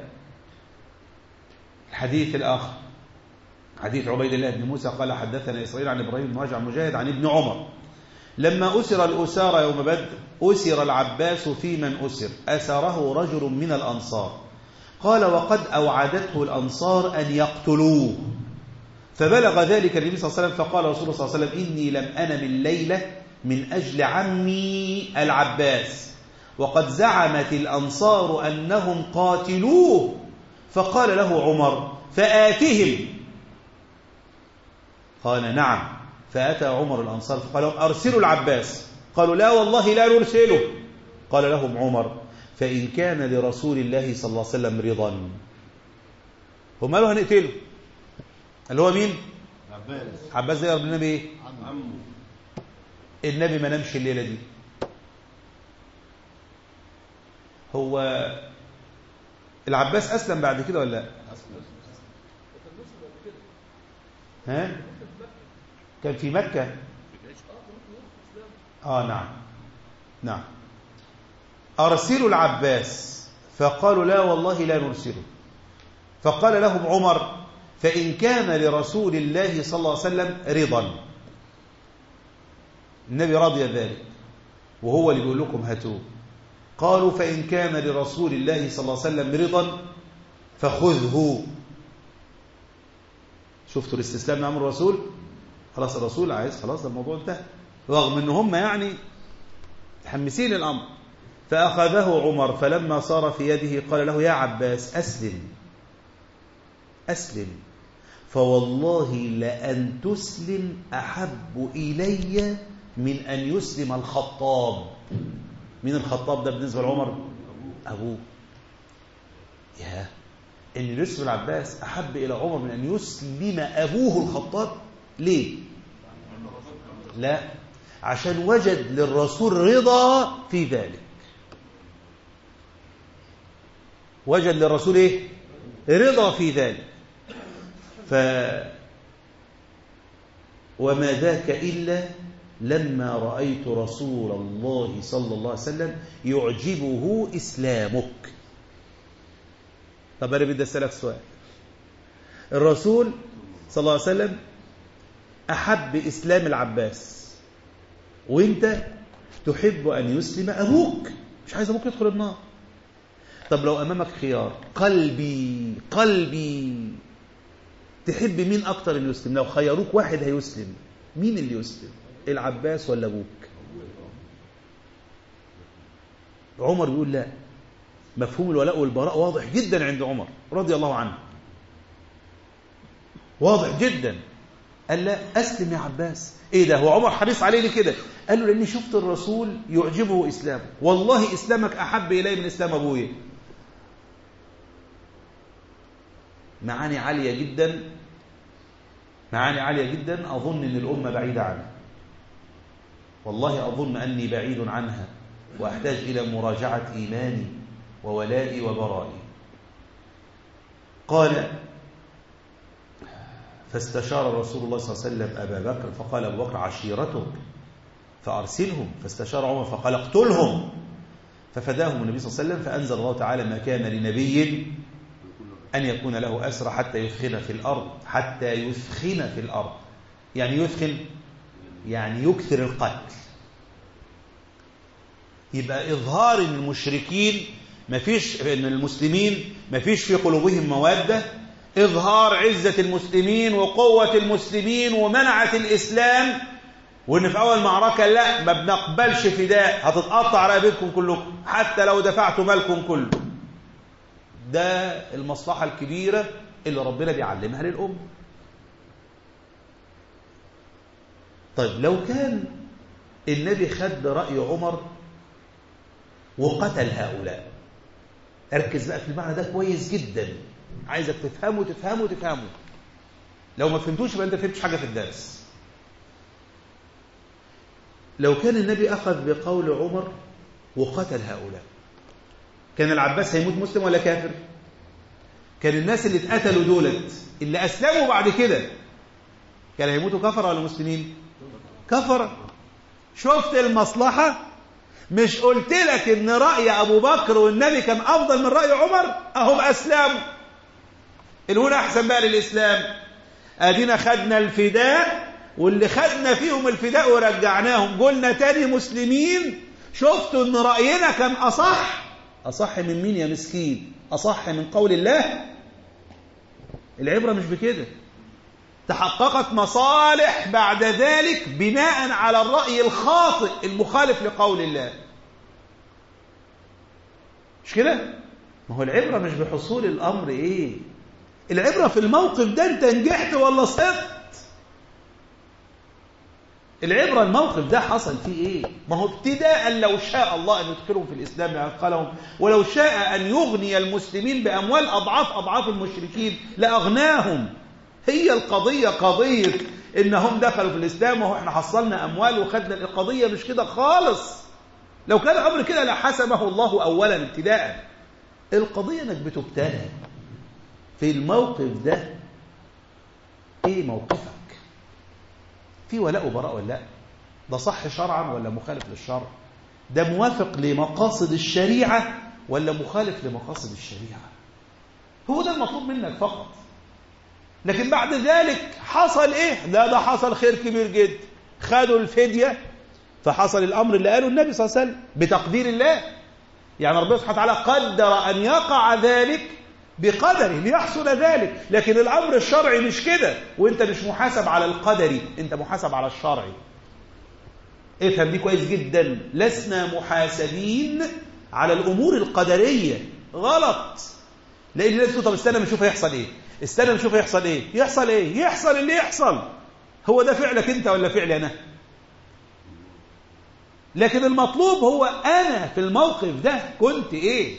الحديث الآخر حديث عبيد الله بن موسى قال حدثنا إسرائيل عن إبراهيم بن واجع مجاهد عن ابن عمر لما أسر الأسارى يوم بدر أسر العباس في من أسر أسره رجل من الأنصار قال وقد أوعدته الأنصار أن يقتلوه فبلغ ذلك النبي صلى الله عليه وسلم فقال رسول الله صلى الله عليه وسلم إني لم أنم الليلة من أجل عمي العباس وقد زعمت الأنصار أنهم قاتلوه فقال له عمر فآتهم قال نعم فأتى عمر الأنصار فقال لهم أرسلوا العباس قالوا لا والله لا نرسله قال لهم عمر فإن كان لرسول الله صلى الله عليه وسلم رضا هم قالوا هنقتله اللي هو مين عباس عباس ده يقرب النبي ايه عمه النبي ما نامش الليله دي هو العباس اسلم بعد كده ولا لا ها كان في مكه اه نعم نعم ارسلوا العباس فقالوا لا والله لا نرسله فقال لهم عمر فإن كان لرسول الله صلى الله عليه وسلم رضا النبي رضي ذلك وهو اللي بيقول لكم هاتوه قالوا فإن كان لرسول الله صلى الله عليه وسلم رضا فخذه شفتوا الاستسلام لأمر الرسول خلاص الرسول عايز خلاص الموضوع انتهى رغم ان هم يعني متحمسين الأمر فأخذه عمر فلما صار في يده قال له يا عباس أسلم أسلم فوالله لأن تسلم أحب إلي من أن يسلم الخطاب من الخطاب ده بالنسبة لعمر أبوه يا أن يسلم العباس أحب إلى عمر من أن يسلم أبوه الخطاب ليه لا عشان وجد للرسول رضا في ذلك وجد للرسول ايه رضا في ذلك ف وما ذاك إلا لما رأيت رسول الله صلى الله عليه وسلم يعجبه إسلامك طب أنا بدي أسألك سؤال الرسول صلى الله عليه وسلم أحب إسلام العباس وانت تحب أن يسلم أبوك مش عايز أبوك يدخل النار طب لو أمامك خيار قلبي قلبي تحب مين أكتر اللي يسلم لو خيروك واحد هيسلم مين اللي يسلم العباس ولا أبوك عمر بيقول لا مفهوم الولاء والبراء واضح جدا عند عمر رضي الله عنه واضح جدا قال لا أسلم يا عباس إيه ده هو عمر حريص عليه ليه كده قال له لأني شفت الرسول يعجبه إسلامه والله إسلامك أحب إلي من إسلام أبويا معاني عالية جدا معاني عالية جدا أظن أن الأمة بعيدة عنها والله أظن أني بعيد عنها وأحتاج إلى مراجعة إيماني وولائي وبرائي قال فاستشار رسول الله صلى الله عليه وسلم أبا بكر فقال أبو بكر عشيرتك فأرسلهم فاستشار عمر فقال اقتلهم ففداهم النبي صلى الله عليه وسلم فأنزل الله تعالى ما كان لنبي أن يكون له أسرى حتى يثخن في الأرض حتى يثخن في الأرض يعني يثخن يعني يكثر القتل يبقى إظهار إن المشركين ما فيش إن المسلمين ما فيش في قلوبهم مودة إظهار عزة المسلمين وقوة المسلمين ومنعة الإسلام وإن في أول معركة لا ما بنقبلش فداء هتتقطع رقبتكم كلكم حتى لو دفعتوا مالكم كله ده المصلحة الكبيرة اللي ربنا بيعلمها للأمة طيب لو كان النبي خد رأي عمر وقتل هؤلاء اركز بقى في المعنى ده كويس جدا عايزك تفهمه تفهمه تفهمه لو ما فهمتوش يبقى انت ما فهمتش حاجه في الدرس لو كان النبي اخذ بقول عمر وقتل هؤلاء كان العباس هيموت مسلم ولا كافر كان الناس اللي اتقتلوا دولت اللي اسلموا بعد كده كان هيموتوا كفر ولا مسلمين كفر شفت المصلحه مش قلت لك ان رأي ابو بكر والنبي كان افضل من رأي عمر اهم اسلموا الهنا احسن بقى للاسلام ادينا خدنا الفداء واللي خدنا فيهم الفداء ورجعناهم قلنا تاني مسلمين شفتوا ان رأينا كان اصح اصح من مين يا مسكين اصح من قول الله العبرة مش بكده تحققت مصالح بعد ذلك بناء على الرأي الخاطئ المخالف لقول الله مش كده؟ ما هو العبرة مش بحصول الأمر إيه؟ العبرة في الموقف ده أنت نجحت ولا سقطت؟ العبرة الموقف ده حصل فيه إيه؟ ما هو ابتداء لو شاء الله أن يدخلهم في الإسلام يعقلهم ولو شاء أن يغني المسلمين بأموال أضعاف أضعاف المشركين لأغناهم هي القضية قضية إنهم دخلوا في الإسلام وهو إحنا حصلنا أموال وخدنا القضية مش كده خالص لو كان الأمر كده لحسمه الله أولا ابتداء القضية إنك بتبتلى في الموقف ده إيه موقفك في ولاء وبراء ولا لا ده صح شرعا ولا مخالف للشرع ده موافق لمقاصد الشريعة ولا مخالف لمقاصد الشريعة هو ده المطلوب منك فقط لكن بعد ذلك حصل ايه لا ده حصل خير كبير جدا خدوا الفدية فحصل الامر اللي قاله النبي صلى الله عليه وسلم بتقدير الله يعني ربنا سبحانه وتعالى قدر ان يقع ذلك بقدره ليحصل ذلك لكن الامر الشرعي مش كده وانت مش محاسب على القدري انت محاسب على الشرعي افهم دي كويس جدا لسنا محاسبين على الامور القدريه غلط لان الناس طب استنى نشوف هيحصل ايه استنى نشوف هيحصل ايه يحصل ايه يحصل اللي يحصل هو ده فعلك انت ولا فعلي انا لكن المطلوب هو انا في الموقف ده كنت ايه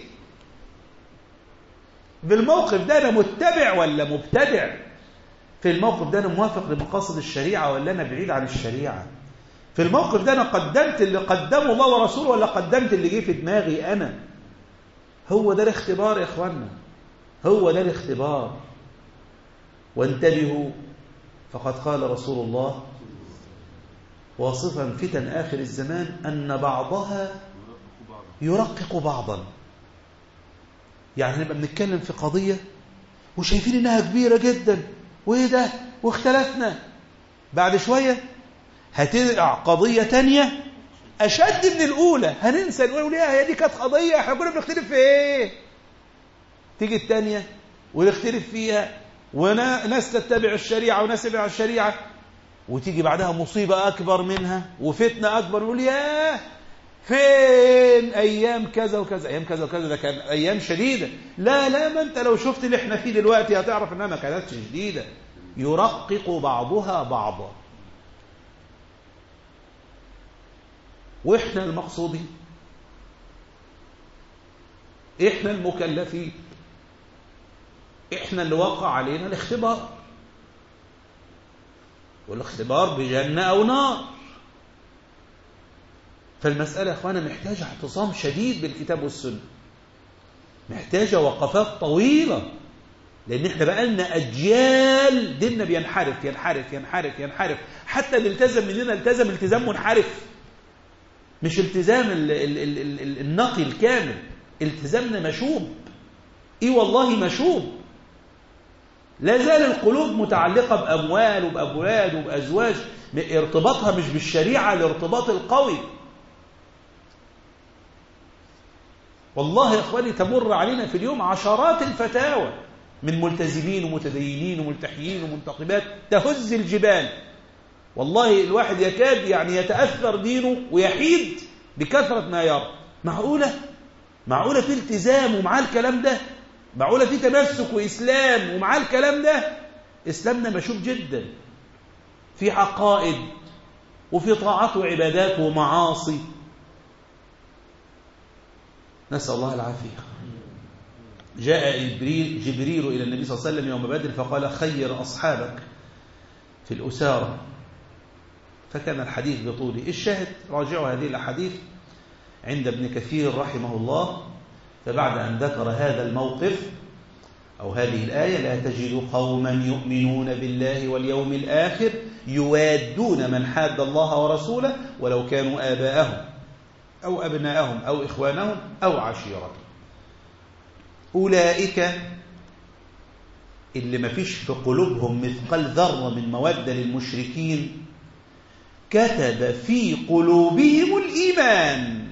بالموقف ده انا متبع ولا مبتدع في الموقف ده انا موافق لمقاصد الشريعه ولا انا بعيد عن الشريعه في الموقف ده انا قدمت اللي قدمه الله ورسوله ولا قدمت اللي جه في دماغي انا هو ده الاختبار يا اخوانا هو ده الاختبار وانتبهوا فقد قال رسول الله واصفا فتن آخر الزمان أن بعضها يرقق بعضا يعني نبقى بنتكلم في قضية وشايفين إنها كبيرة جدا وإيه ده واختلفنا بعد شوية هتقع قضية تانية أشد من الأولى هننسى نقول ليه هي دي كانت قضية احنا كنا بنختلف في إيه تيجي التانية ونختلف فيها وناس تتبع الشريعة وناس تتبع الشريعة وتيجي بعدها مصيبة أكبر منها وفتنة أكبر يقول ياه فين أيام كذا وكذا أيام كذا وكذا ده كان أيام شديدة لا لا ما أنت لو شفت اللي احنا فيه دلوقتي هتعرف إنها ما كانتش شديدة يرقق بعضها بعضا وإحنا المقصودين إحنا المكلفين إحنا اللي وقع علينا الاختبار والاختبار بجنة أو نار فالمسألة يا أخوانا محتاجة اعتصام شديد بالكتاب والسنة محتاجة وقفات طويلة لأن احنا بقى لنا أجيال ديننا بينحرف ينحرف ينحرف ينحرف حتى اللي التزم مننا التزم التزام منحرف مش التزام ال ال ال ال النقي الكامل التزامنا مشوب اي والله مشوب لا زال القلوب متعلقة بأموال وبأولاد وبأزواج ارتباطها مش بالشريعة الارتباط القوي والله يا اخواني تمر علينا في اليوم عشرات الفتاوى من ملتزمين ومتدينين وملتحيين ومنتقبات تهز الجبال والله الواحد يكاد يعني يتأثر دينه ويحيد بكثرة ما يرى معقولة معقولة في التزام ومعاه الكلام ده معقولة في تمسك وإسلام ومعاه الكلام ده إسلامنا مشوب جدا في عقائد وفي طاعات وعبادات ومعاصي نسأل الله العافية جاء جبريل, جبريل إلى النبي صلى الله عليه وسلم يوم بدر فقال خير أصحابك في الأسارة فكان الحديث بطوله الشاهد راجعوا هذه الأحاديث عند ابن كثير رحمه الله فبعد أن ذكر هذا الموقف أو هذه الآية لا تجد قوما يؤمنون بالله واليوم الآخر يوادون من حاد الله ورسوله ولو كانوا آباءهم أو أبناءهم أو إخوانهم أو عشيرتهم أولئك اللي ما فيش في قلوبهم مثقال ذرة من مودة للمشركين كتب في قلوبهم الإيمان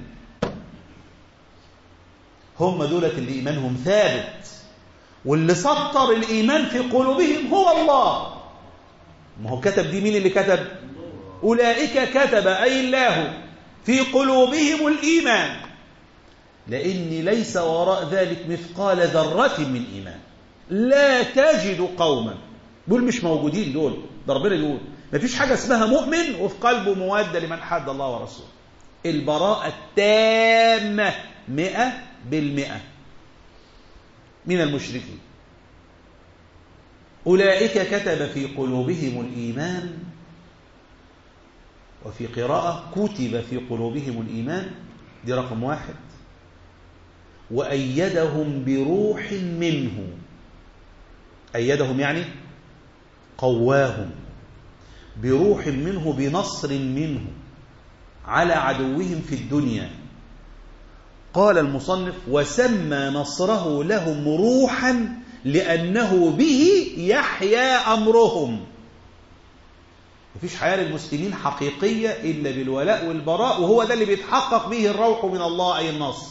هم دولة اللي إيمانهم ثابت واللي سطر الإيمان في قلوبهم هو الله ما هو كتب دي مين اللي كتب أولئك كتب أي الله في قلوبهم الإيمان لأن ليس وراء ذلك مثقال ذرة من إيمان لا تجد قوما دول مش موجودين دول ده ربنا يقول ما فيش حاجة اسمها مؤمن وفي قلبه موادة لمن حد الله ورسوله البراءة التامة مئة بالمئة من المشركين أولئك كتب في قلوبهم الإيمان وفي قراءة كتب في قلوبهم الإيمان دي رقم واحد وأيدهم بروح منه أيدهم يعني قواهم بروح منه بنصر منه على عدوهم في الدنيا قال المصنف وسمى نصره لهم روحا لأنه به يحيا أمرهم مفيش حياة للمسلمين حقيقية إلا بالولاء والبراء وهو ده اللي بيتحقق به الروح من الله أي النصر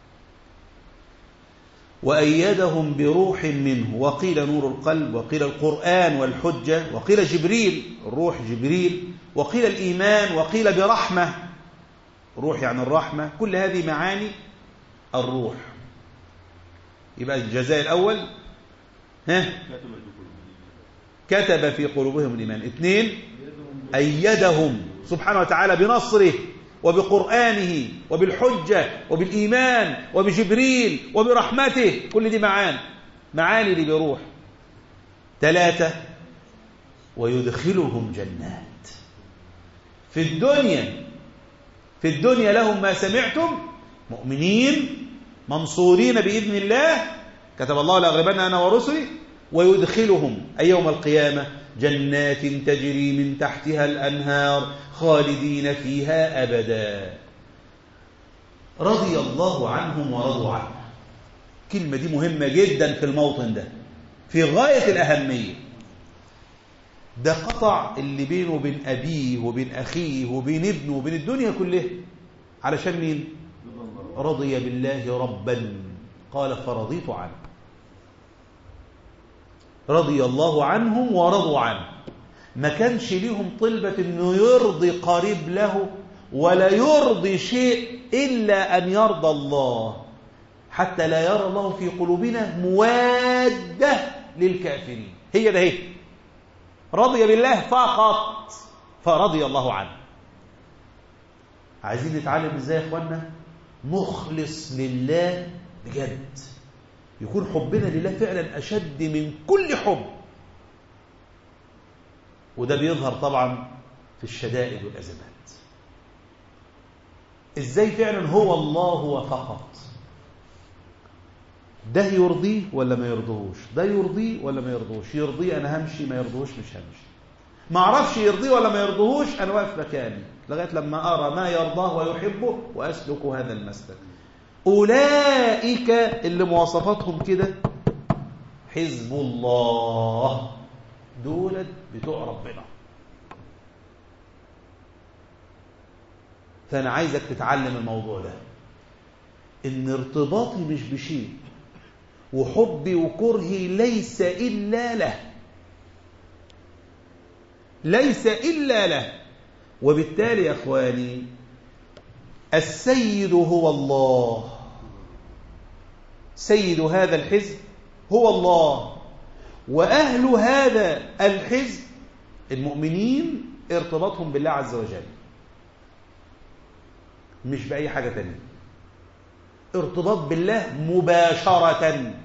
وأيدهم بروح منه وقيل نور القلب وقيل القرآن والحجة وقيل جبريل الروح جبريل وقيل الإيمان وقيل برحمة روح يعني الرحمة كل هذه معاني الروح يبقى الجزاء الأول ها كتب في قلوبهم الإيمان اثنين أيدهم سبحانه وتعالى بنصره وبقرآنه وبالحجة وبالإيمان وبجبريل وبرحمته كل دي معاني معاني اللي بيروح ثلاثة ويدخلهم جنات في الدنيا في الدنيا لهم ما سمعتم مؤمنين منصورين بإذن الله كتب الله لأغلبن أنا ورسلي ويدخلهم أي يوم القيامة جنات تجري من تحتها الأنهار خالدين فيها أبدا رضي الله عنهم ورضوا عنه كلمة دي مهمة جدا في الموطن ده في غاية الأهمية ده قطع اللي بينه وبين أبيه وبين أخيه وبين ابنه وبين الدنيا كلها علشان مين رضي بالله ربا قال فرضيت عنه رضي الله عنهم ورضوا عنه ما كانش ليهم طلبة انه يرضي قريب له ولا يرضي شيء إلا أن يرضى الله حتى لا يرى الله في قلوبنا موادة للكافرين هي ده هي رضي بالله فقط فرضي الله عنه عايزين نتعلم ازاي يا اخوانا نخلص لله بجد يكون حبنا لله فعلا أشد من كل حب وده بيظهر طبعا في الشدائد والأزمات ازاي فعلا هو الله هو فقط ده يرضيه ولا ما يرضوهوش ده يرضيه ولا ما يرضوهوش يرضيه انا همشي ما يرضوهوش مش همشي ما اعرفش يرضيه ولا ما يرضوهوش انا واقف مكاني لغايه لما ارى ما يرضاه ويحبه واسلك هذا المسلك اولئك اللي مواصفاتهم كده حزب الله دولت بتوع ربنا فأنا عايزك تتعلم الموضوع ده إن ارتباطي مش بشيء وحبي وكرهي ليس إلا له ليس إلا له وبالتالي يا أخواني السيد هو الله سيد هذا الحزب هو الله وأهل هذا الحزب المؤمنين ارتباطهم بالله عز وجل مش بأي حاجة تانية ارتباط بالله مباشرة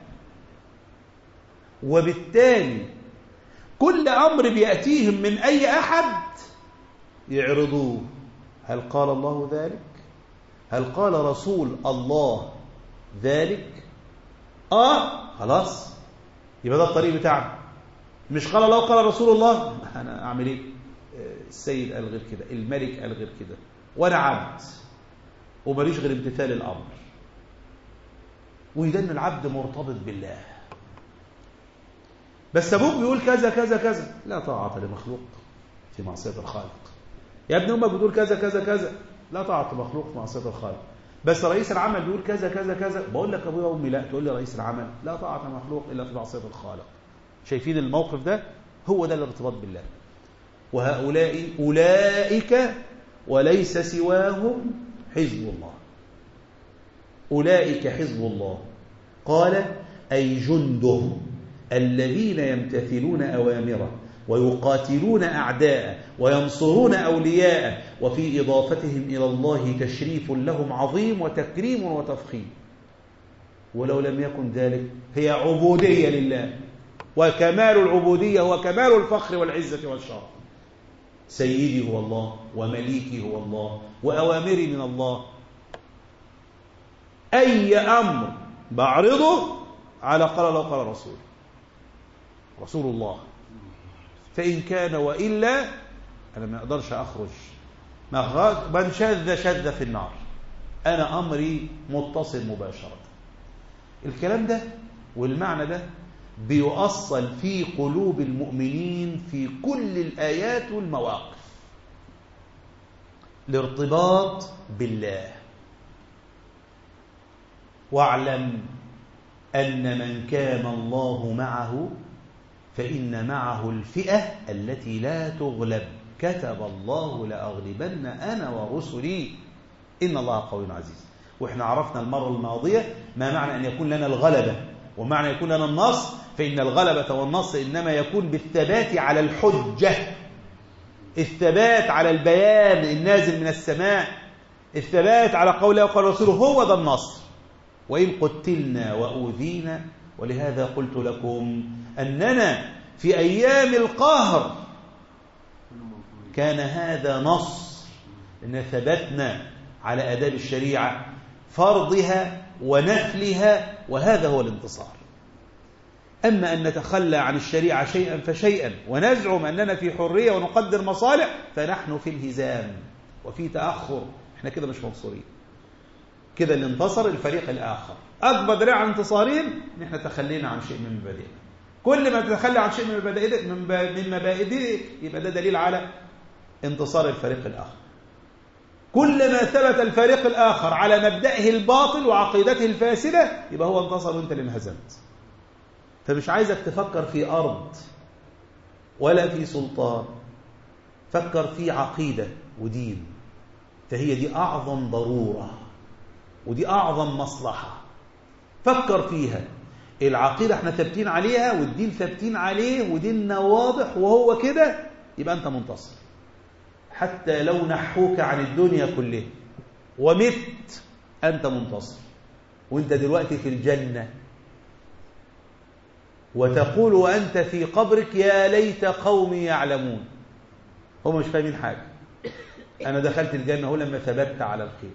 وبالتالي كل أمر بيأتيهم من أي أحد يعرضوه هل قال الله ذلك هل قال رسول الله ذلك آه خلاص يبقى ده الطريق بتاعنا مش قال الله قال رسول الله أنا أعمل إيه السيد قال غير كده الملك قال غير كده وأنا عبد وماليش غير امتثال الأمر ويدن العبد مرتبط بالله بس أبوك بيقول كذا كذا كذا لا طاعة لمخلوق في معصية الخالق يا ابن أمك بتقول كذا كذا كذا لا طاعة لمخلوق في معصية الخالق بس رئيس العمل بيقول كذا كذا كذا بقول لك أبويا وأمي لا تقول لي رئيس العمل لا طاعة لمخلوق إلا في معصية الخالق شايفين الموقف ده هو ده الارتباط بالله وهؤلاء أولئك وليس سواهم حزب الله أولئك حزب الله قال أي جنده الذين يمتثلون أوامره ويقاتلون أعداء وينصرون أولياء وفي إضافتهم إلى الله تشريف لهم عظيم وتكريم وتفخيم ولو لم يكن ذلك هي عبودية لله وكمال العبودية هو كمال الفخر والعزة والشرف سيدي هو الله ومليكي هو الله وأوامري من الله أي أمر بعرضه على قال الله قال رسول رسول الله فإن كان وإلا أنا ما أقدرش أخرج من شذ شذ في النار أنا أمري متصل مباشرة الكلام ده والمعنى ده بيؤصل في قلوب المؤمنين في كل الآيات والمواقف الارتباط بالله واعلم أن من كان الله معه فإن معه الفئة التي لا تغلب كتب الله لأغلبن أنا ورسلي إن الله قوي عزيز وإحنا عرفنا المرة الماضية ما معنى أن يكون لنا الغلبة ومعنى يكون لنا النصر فإن الغلبة والنصر إنما يكون بالثبات على الحجة الثبات على البيان النازل من السماء الثبات على قوله وقال رسوله هو ده النصر وإن قتلنا وأوذينا ولهذا قلت لكم أننا في أيام القهر كان هذا نصر إن ثبتنا على أداب الشريعة فرضها ونفلها وهذا هو الانتصار أما أن نتخلى عن الشريعة شيئا فشيئا ونزعم أننا في حرية ونقدر مصالح فنحن في الهزام وفي تأخر احنا كده مش منصورين كده اللي انتصر الفريق الآخر أكبر دليل على انتصارين ان احنا تخلينا عن شيء من مبادئنا كل ما تتخلى عن شيء من مبادئك من مبادئك يبقى ده دليل على انتصار الفريق الآخر كلما ثبت الفريق الآخر على مبدئه الباطل وعقيدته الفاسدة يبقى هو انتصر وانت اللي انهزمت فمش عايزك تفكر في أرض ولا في سلطان فكر في عقيدة ودين فهي دي أعظم ضرورة ودي أعظم مصلحة فكر فيها العقيدة احنا ثابتين عليها والدين ثابتين عليه وديننا واضح وهو كده يبقى أنت منتصر حتى لو نحوك عن الدنيا كلها ومت أنت منتصر وانت دلوقتي في الجنة وتقول وأنت في قبرك يا ليت قومي يعلمون هم مش فاهمين حاجة أنا دخلت الجنة هو لما ثبت على الخير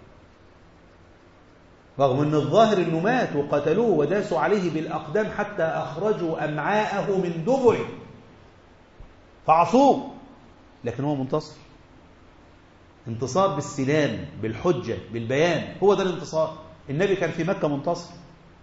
رغم أن الظاهر أنه مات وقتلوه وداسوا عليه بالأقدام حتى أخرجوا أمعاءه من دبره فعصوه لكن هو منتصر انتصار بالسنان بالحجة بالبيان هو ده الانتصار النبي كان في مكة منتصر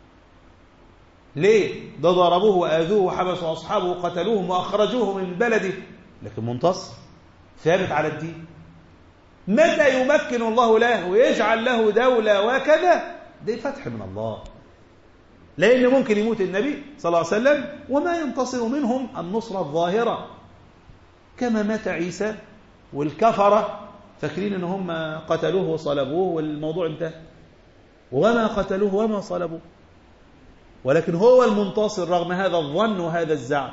ليه ده ضربوه وآذوه وحبسوا أصحابه وقتلوهم وأخرجوه من بلده لكن منتصر ثابت على الدين متى يمكن الله له ويجعل له دولة وكذا ده فتح من الله لأن ممكن يموت النبي صلى الله عليه وسلم وما ينتصر منهم النصرة الظاهرة كما مات عيسى والكفرة فاكرين ان هم قتلوه وصلبوه والموضوع انتهى وما قتلوه وما صلبوه ولكن هو المنتصر رغم هذا الظن وهذا الزعم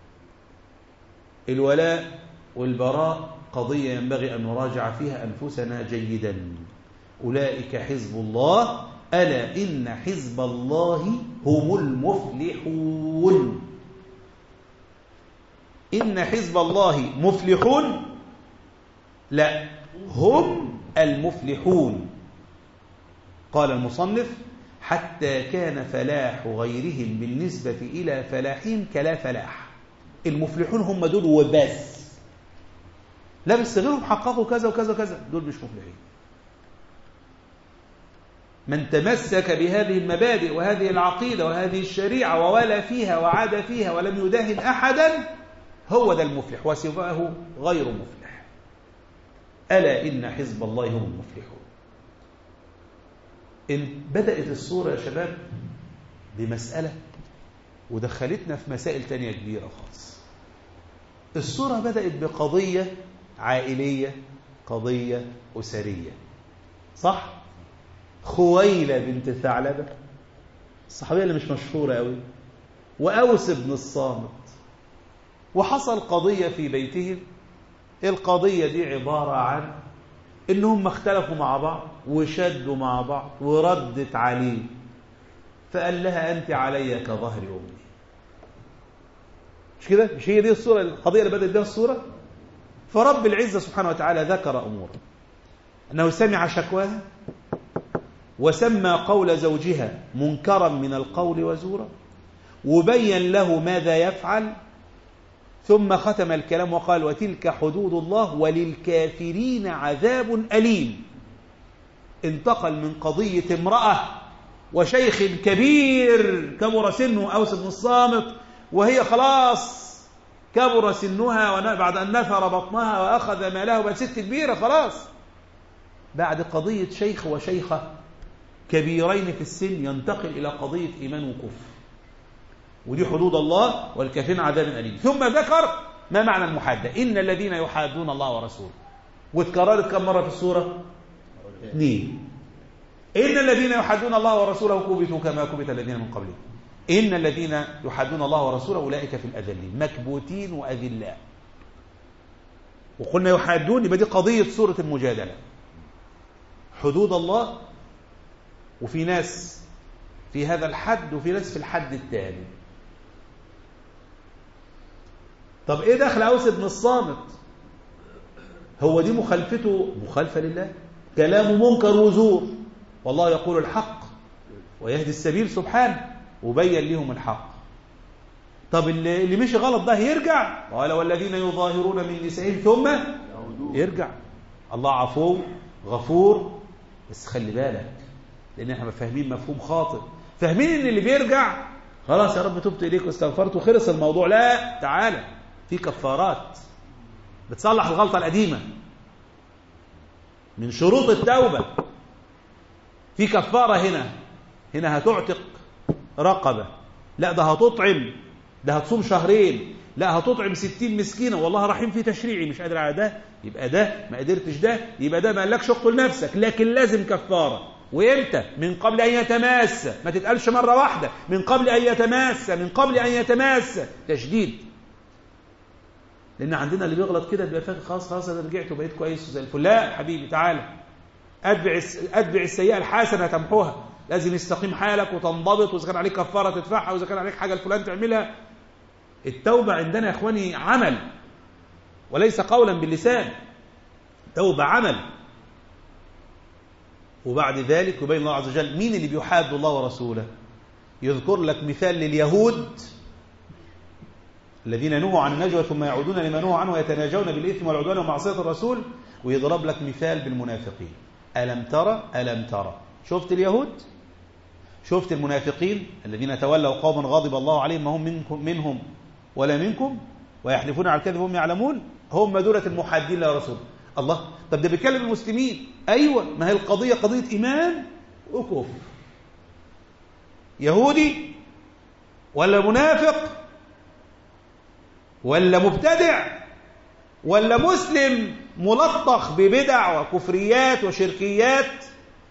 الولاء والبراء قضية ينبغي أن نراجع فيها أنفسنا جيدا أولئك حزب الله ألا إن حزب الله هم المفلحون إن حزب الله مفلحون لا هم المفلحون قال المصنف حتى كان فلاح غيرهم بالنسبة إلى فلاحهم كلا فلاح المفلحون هم دول وبس لا بس غيرهم حققوا كذا وكذا وكذا دول مش مفلحين من تمسك بهذه المبادئ وهذه العقيدة وهذه الشريعة وولى فيها وعاد فيها ولم يداهن أحدا هو ده المفلح وسواه غير مفلح ألا إن حزب الله هم المفلحون إن بدأت الصورة يا شباب بمسألة ودخلتنا في مسائل تانية كبيرة خالص الصورة بدأت بقضية عائلية قضية أسرية صح؟ خويلة بنت ثعلبة الصحابية اللي مش مشهورة قوي وأوس بن الصامت وحصل قضية في بيتهم القضية دي عبارة عن إنهم اختلفوا مع بعض وشدوا مع بعض وردت عليه فقال لها أنت علي كظهر أمي مش كده؟ مش هي دي الصورة القضية اللي بدأت بها الصورة؟ فرب العزة سبحانه وتعالى ذكر أمورا أنه سمع شكواها وسمى قول زوجها منكرا من القول وزورا وبين له ماذا يفعل ثم ختم الكلام وقال وتلك حدود الله وللكافرين عذاب أليم انتقل من قضية امرأة وشيخ كبير كبر سنه أوس بن الصامت وهي خلاص كبر سنها بعد أن نفر بطنها وأخذ ماله بقت ست كبيرة خلاص بعد قضية شيخ وشيخة كبيرين في السن ينتقل إلى قضية إيمان وكفر ودي حدود الله والكافرين عذاب أليم ثم ذكر ما معنى المحادة إن الذين يحادون الله ورسوله واتكررت كم مرة في السورة اثنين إن الذين يحادون الله ورسوله كبتوا كما كبت الذين من قبلهم إن الذين يحادون الله ورسوله أولئك في الأذلين مكبوتين وأذلاء وقلنا يحادون يبقى دي قضية سورة المجادلة حدود الله وفي ناس في هذا الحد وفي ناس في الحد الثاني طب ايه دخل اوس بن الصامت هو دي مخالفته مخالفه لله كلامه منكر وزور والله يقول الحق ويهدي السبيل سبحانه وبين لهم الحق طب اللي, اللي مشي غلط ده يرجع قال والذين يظاهرون من نسائهم ثم يرجع الله عفو غفور بس خلي بالك لان احنا فاهمين مفهوم خاطئ فاهمين ان اللي بيرجع خلاص يا رب تبت اليك واستغفرت وخلص الموضوع لا تعالى في كفارات بتصلح الغلطه القديمه من شروط التوبه في كفاره هنا هنا هتعتق رقبه لا ده هتطعم ده هتصوم شهرين لا هتطعم ستين مسكينة والله رحيم في تشريعي مش قادر على ده يبقى ده ما قدرتش ده يبقى ده ما قالكش اقتل نفسك لكن لازم كفارة وامتى من قبل ان يتماس ما تتقالش مرة واحدة من قبل ان يتماس من قبل ان يتماس تشديد لان عندنا اللي بيغلط كده بيبقى فاكر خلاص خلاص انا رجعت وبقيت كويس وزي الفل لا حبيبي تعالى اتبع اتبع السيئه الحسنه تمحوها لازم يستقيم حالك وتنضبط واذا كان عليك كفاره تدفعها واذا كان عليك حاجه الفلان تعملها التوبه عندنا يا اخواني عمل وليس قولا باللسان توبه عمل وبعد ذلك يبين الله عز وجل مين اللي بيحاد الله ورسوله يذكر لك مثال لليهود الذين نهوا عن النجوى ثم يعودون لما نهوا عنه ويتناجون بالإثم والعدوان ومعصية الرسول ويضرب لك مثال بالمنافقين ألم ترى ألم ترى شفت اليهود شفت المنافقين الذين تولوا قوما غضب الله عليهم ما هم منكم منهم ولا منكم ويحلفون على الكذب وهم يعلمون هم دولة المحادين يا رسول الله طب ده بيكلم المسلمين أيوة ما هي القضية قضية إيمان وكفر يهودي ولا منافق ولا مبتدع ولا مسلم ملطخ ببدع وكفريات وشركيات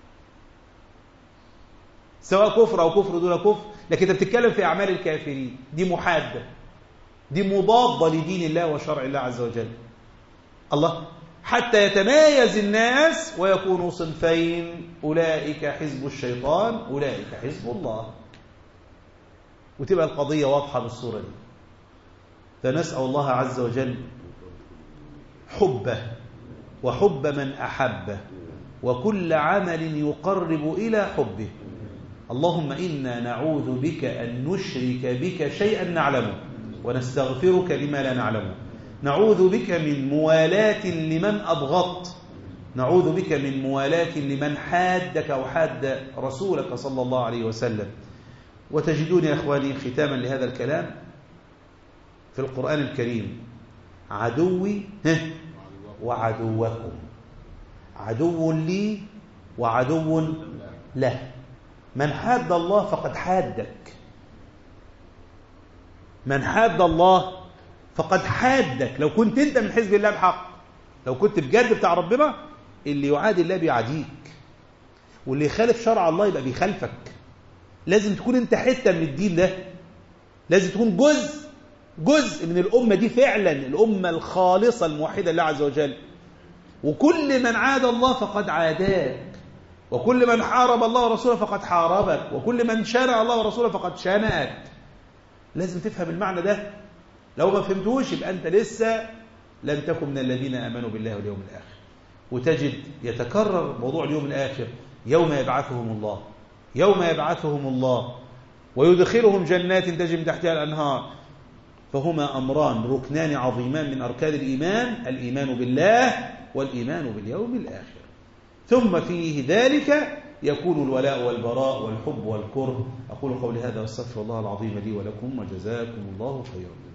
سواء كفر أو كفر دون كفر لكن انت بتتكلم في أعمال الكافرين دي محادة دي مضادة لدين الله وشرع الله عز وجل الله حتى يتمايز الناس ويكونوا صنفين أولئك حزب الشيطان أولئك حزب الله وتبقى القضية واضحة بالصورة دي فنسأل الله عز وجل حبه وحب من أحبه وكل عمل يقرب إلى حبه اللهم إنا نعوذ بك أن نشرك بك شيئا نعلمه ونستغفرك لما لا نعلمه نعوذ بك من موالاة لمن أبغضت نعوذ بك من موالاة لمن حادك أو حاد رسولك صلى الله عليه وسلم وتجدون يا أخواني ختاما لهذا الكلام في القرآن الكريم عدوي وعدوكم عدو لي وعدو له من حاد الله فقد حادك من حاد الله فقد حادك لو كنت انت من حزب الله بحق لو كنت بجد بتاع ربنا اللي يعادي الله بيعاديك واللي يخالف شرع الله يبقى بيخالفك لازم تكون انت حته من الدين ده لازم تكون جزء جزء من الامه دي فعلا الامه الخالصه الموحده لله عز وجل وكل من عاد الله فقد عاداك وكل من حارب الله ورسوله فقد حاربك وكل من شانع الله ورسوله فقد شانعك لازم تفهم المعنى ده لو ما فهمتوش يبقى أنت لسه لن تكن من الذين آمنوا بالله واليوم الآخر وتجد يتكرر موضوع اليوم الآخر يوم يبعثهم الله يوم يبعثهم الله ويدخلهم جنات تجري من تحتها الأنهار فهما أمران ركنان عظيمان من أركان الإيمان الإيمان بالله والإيمان باليوم الآخر ثم فيه ذلك يكون الولاء والبراء والحب والكره أقول قولي هذا واستغفر الله العظيم لي ولكم وجزاكم الله خيرا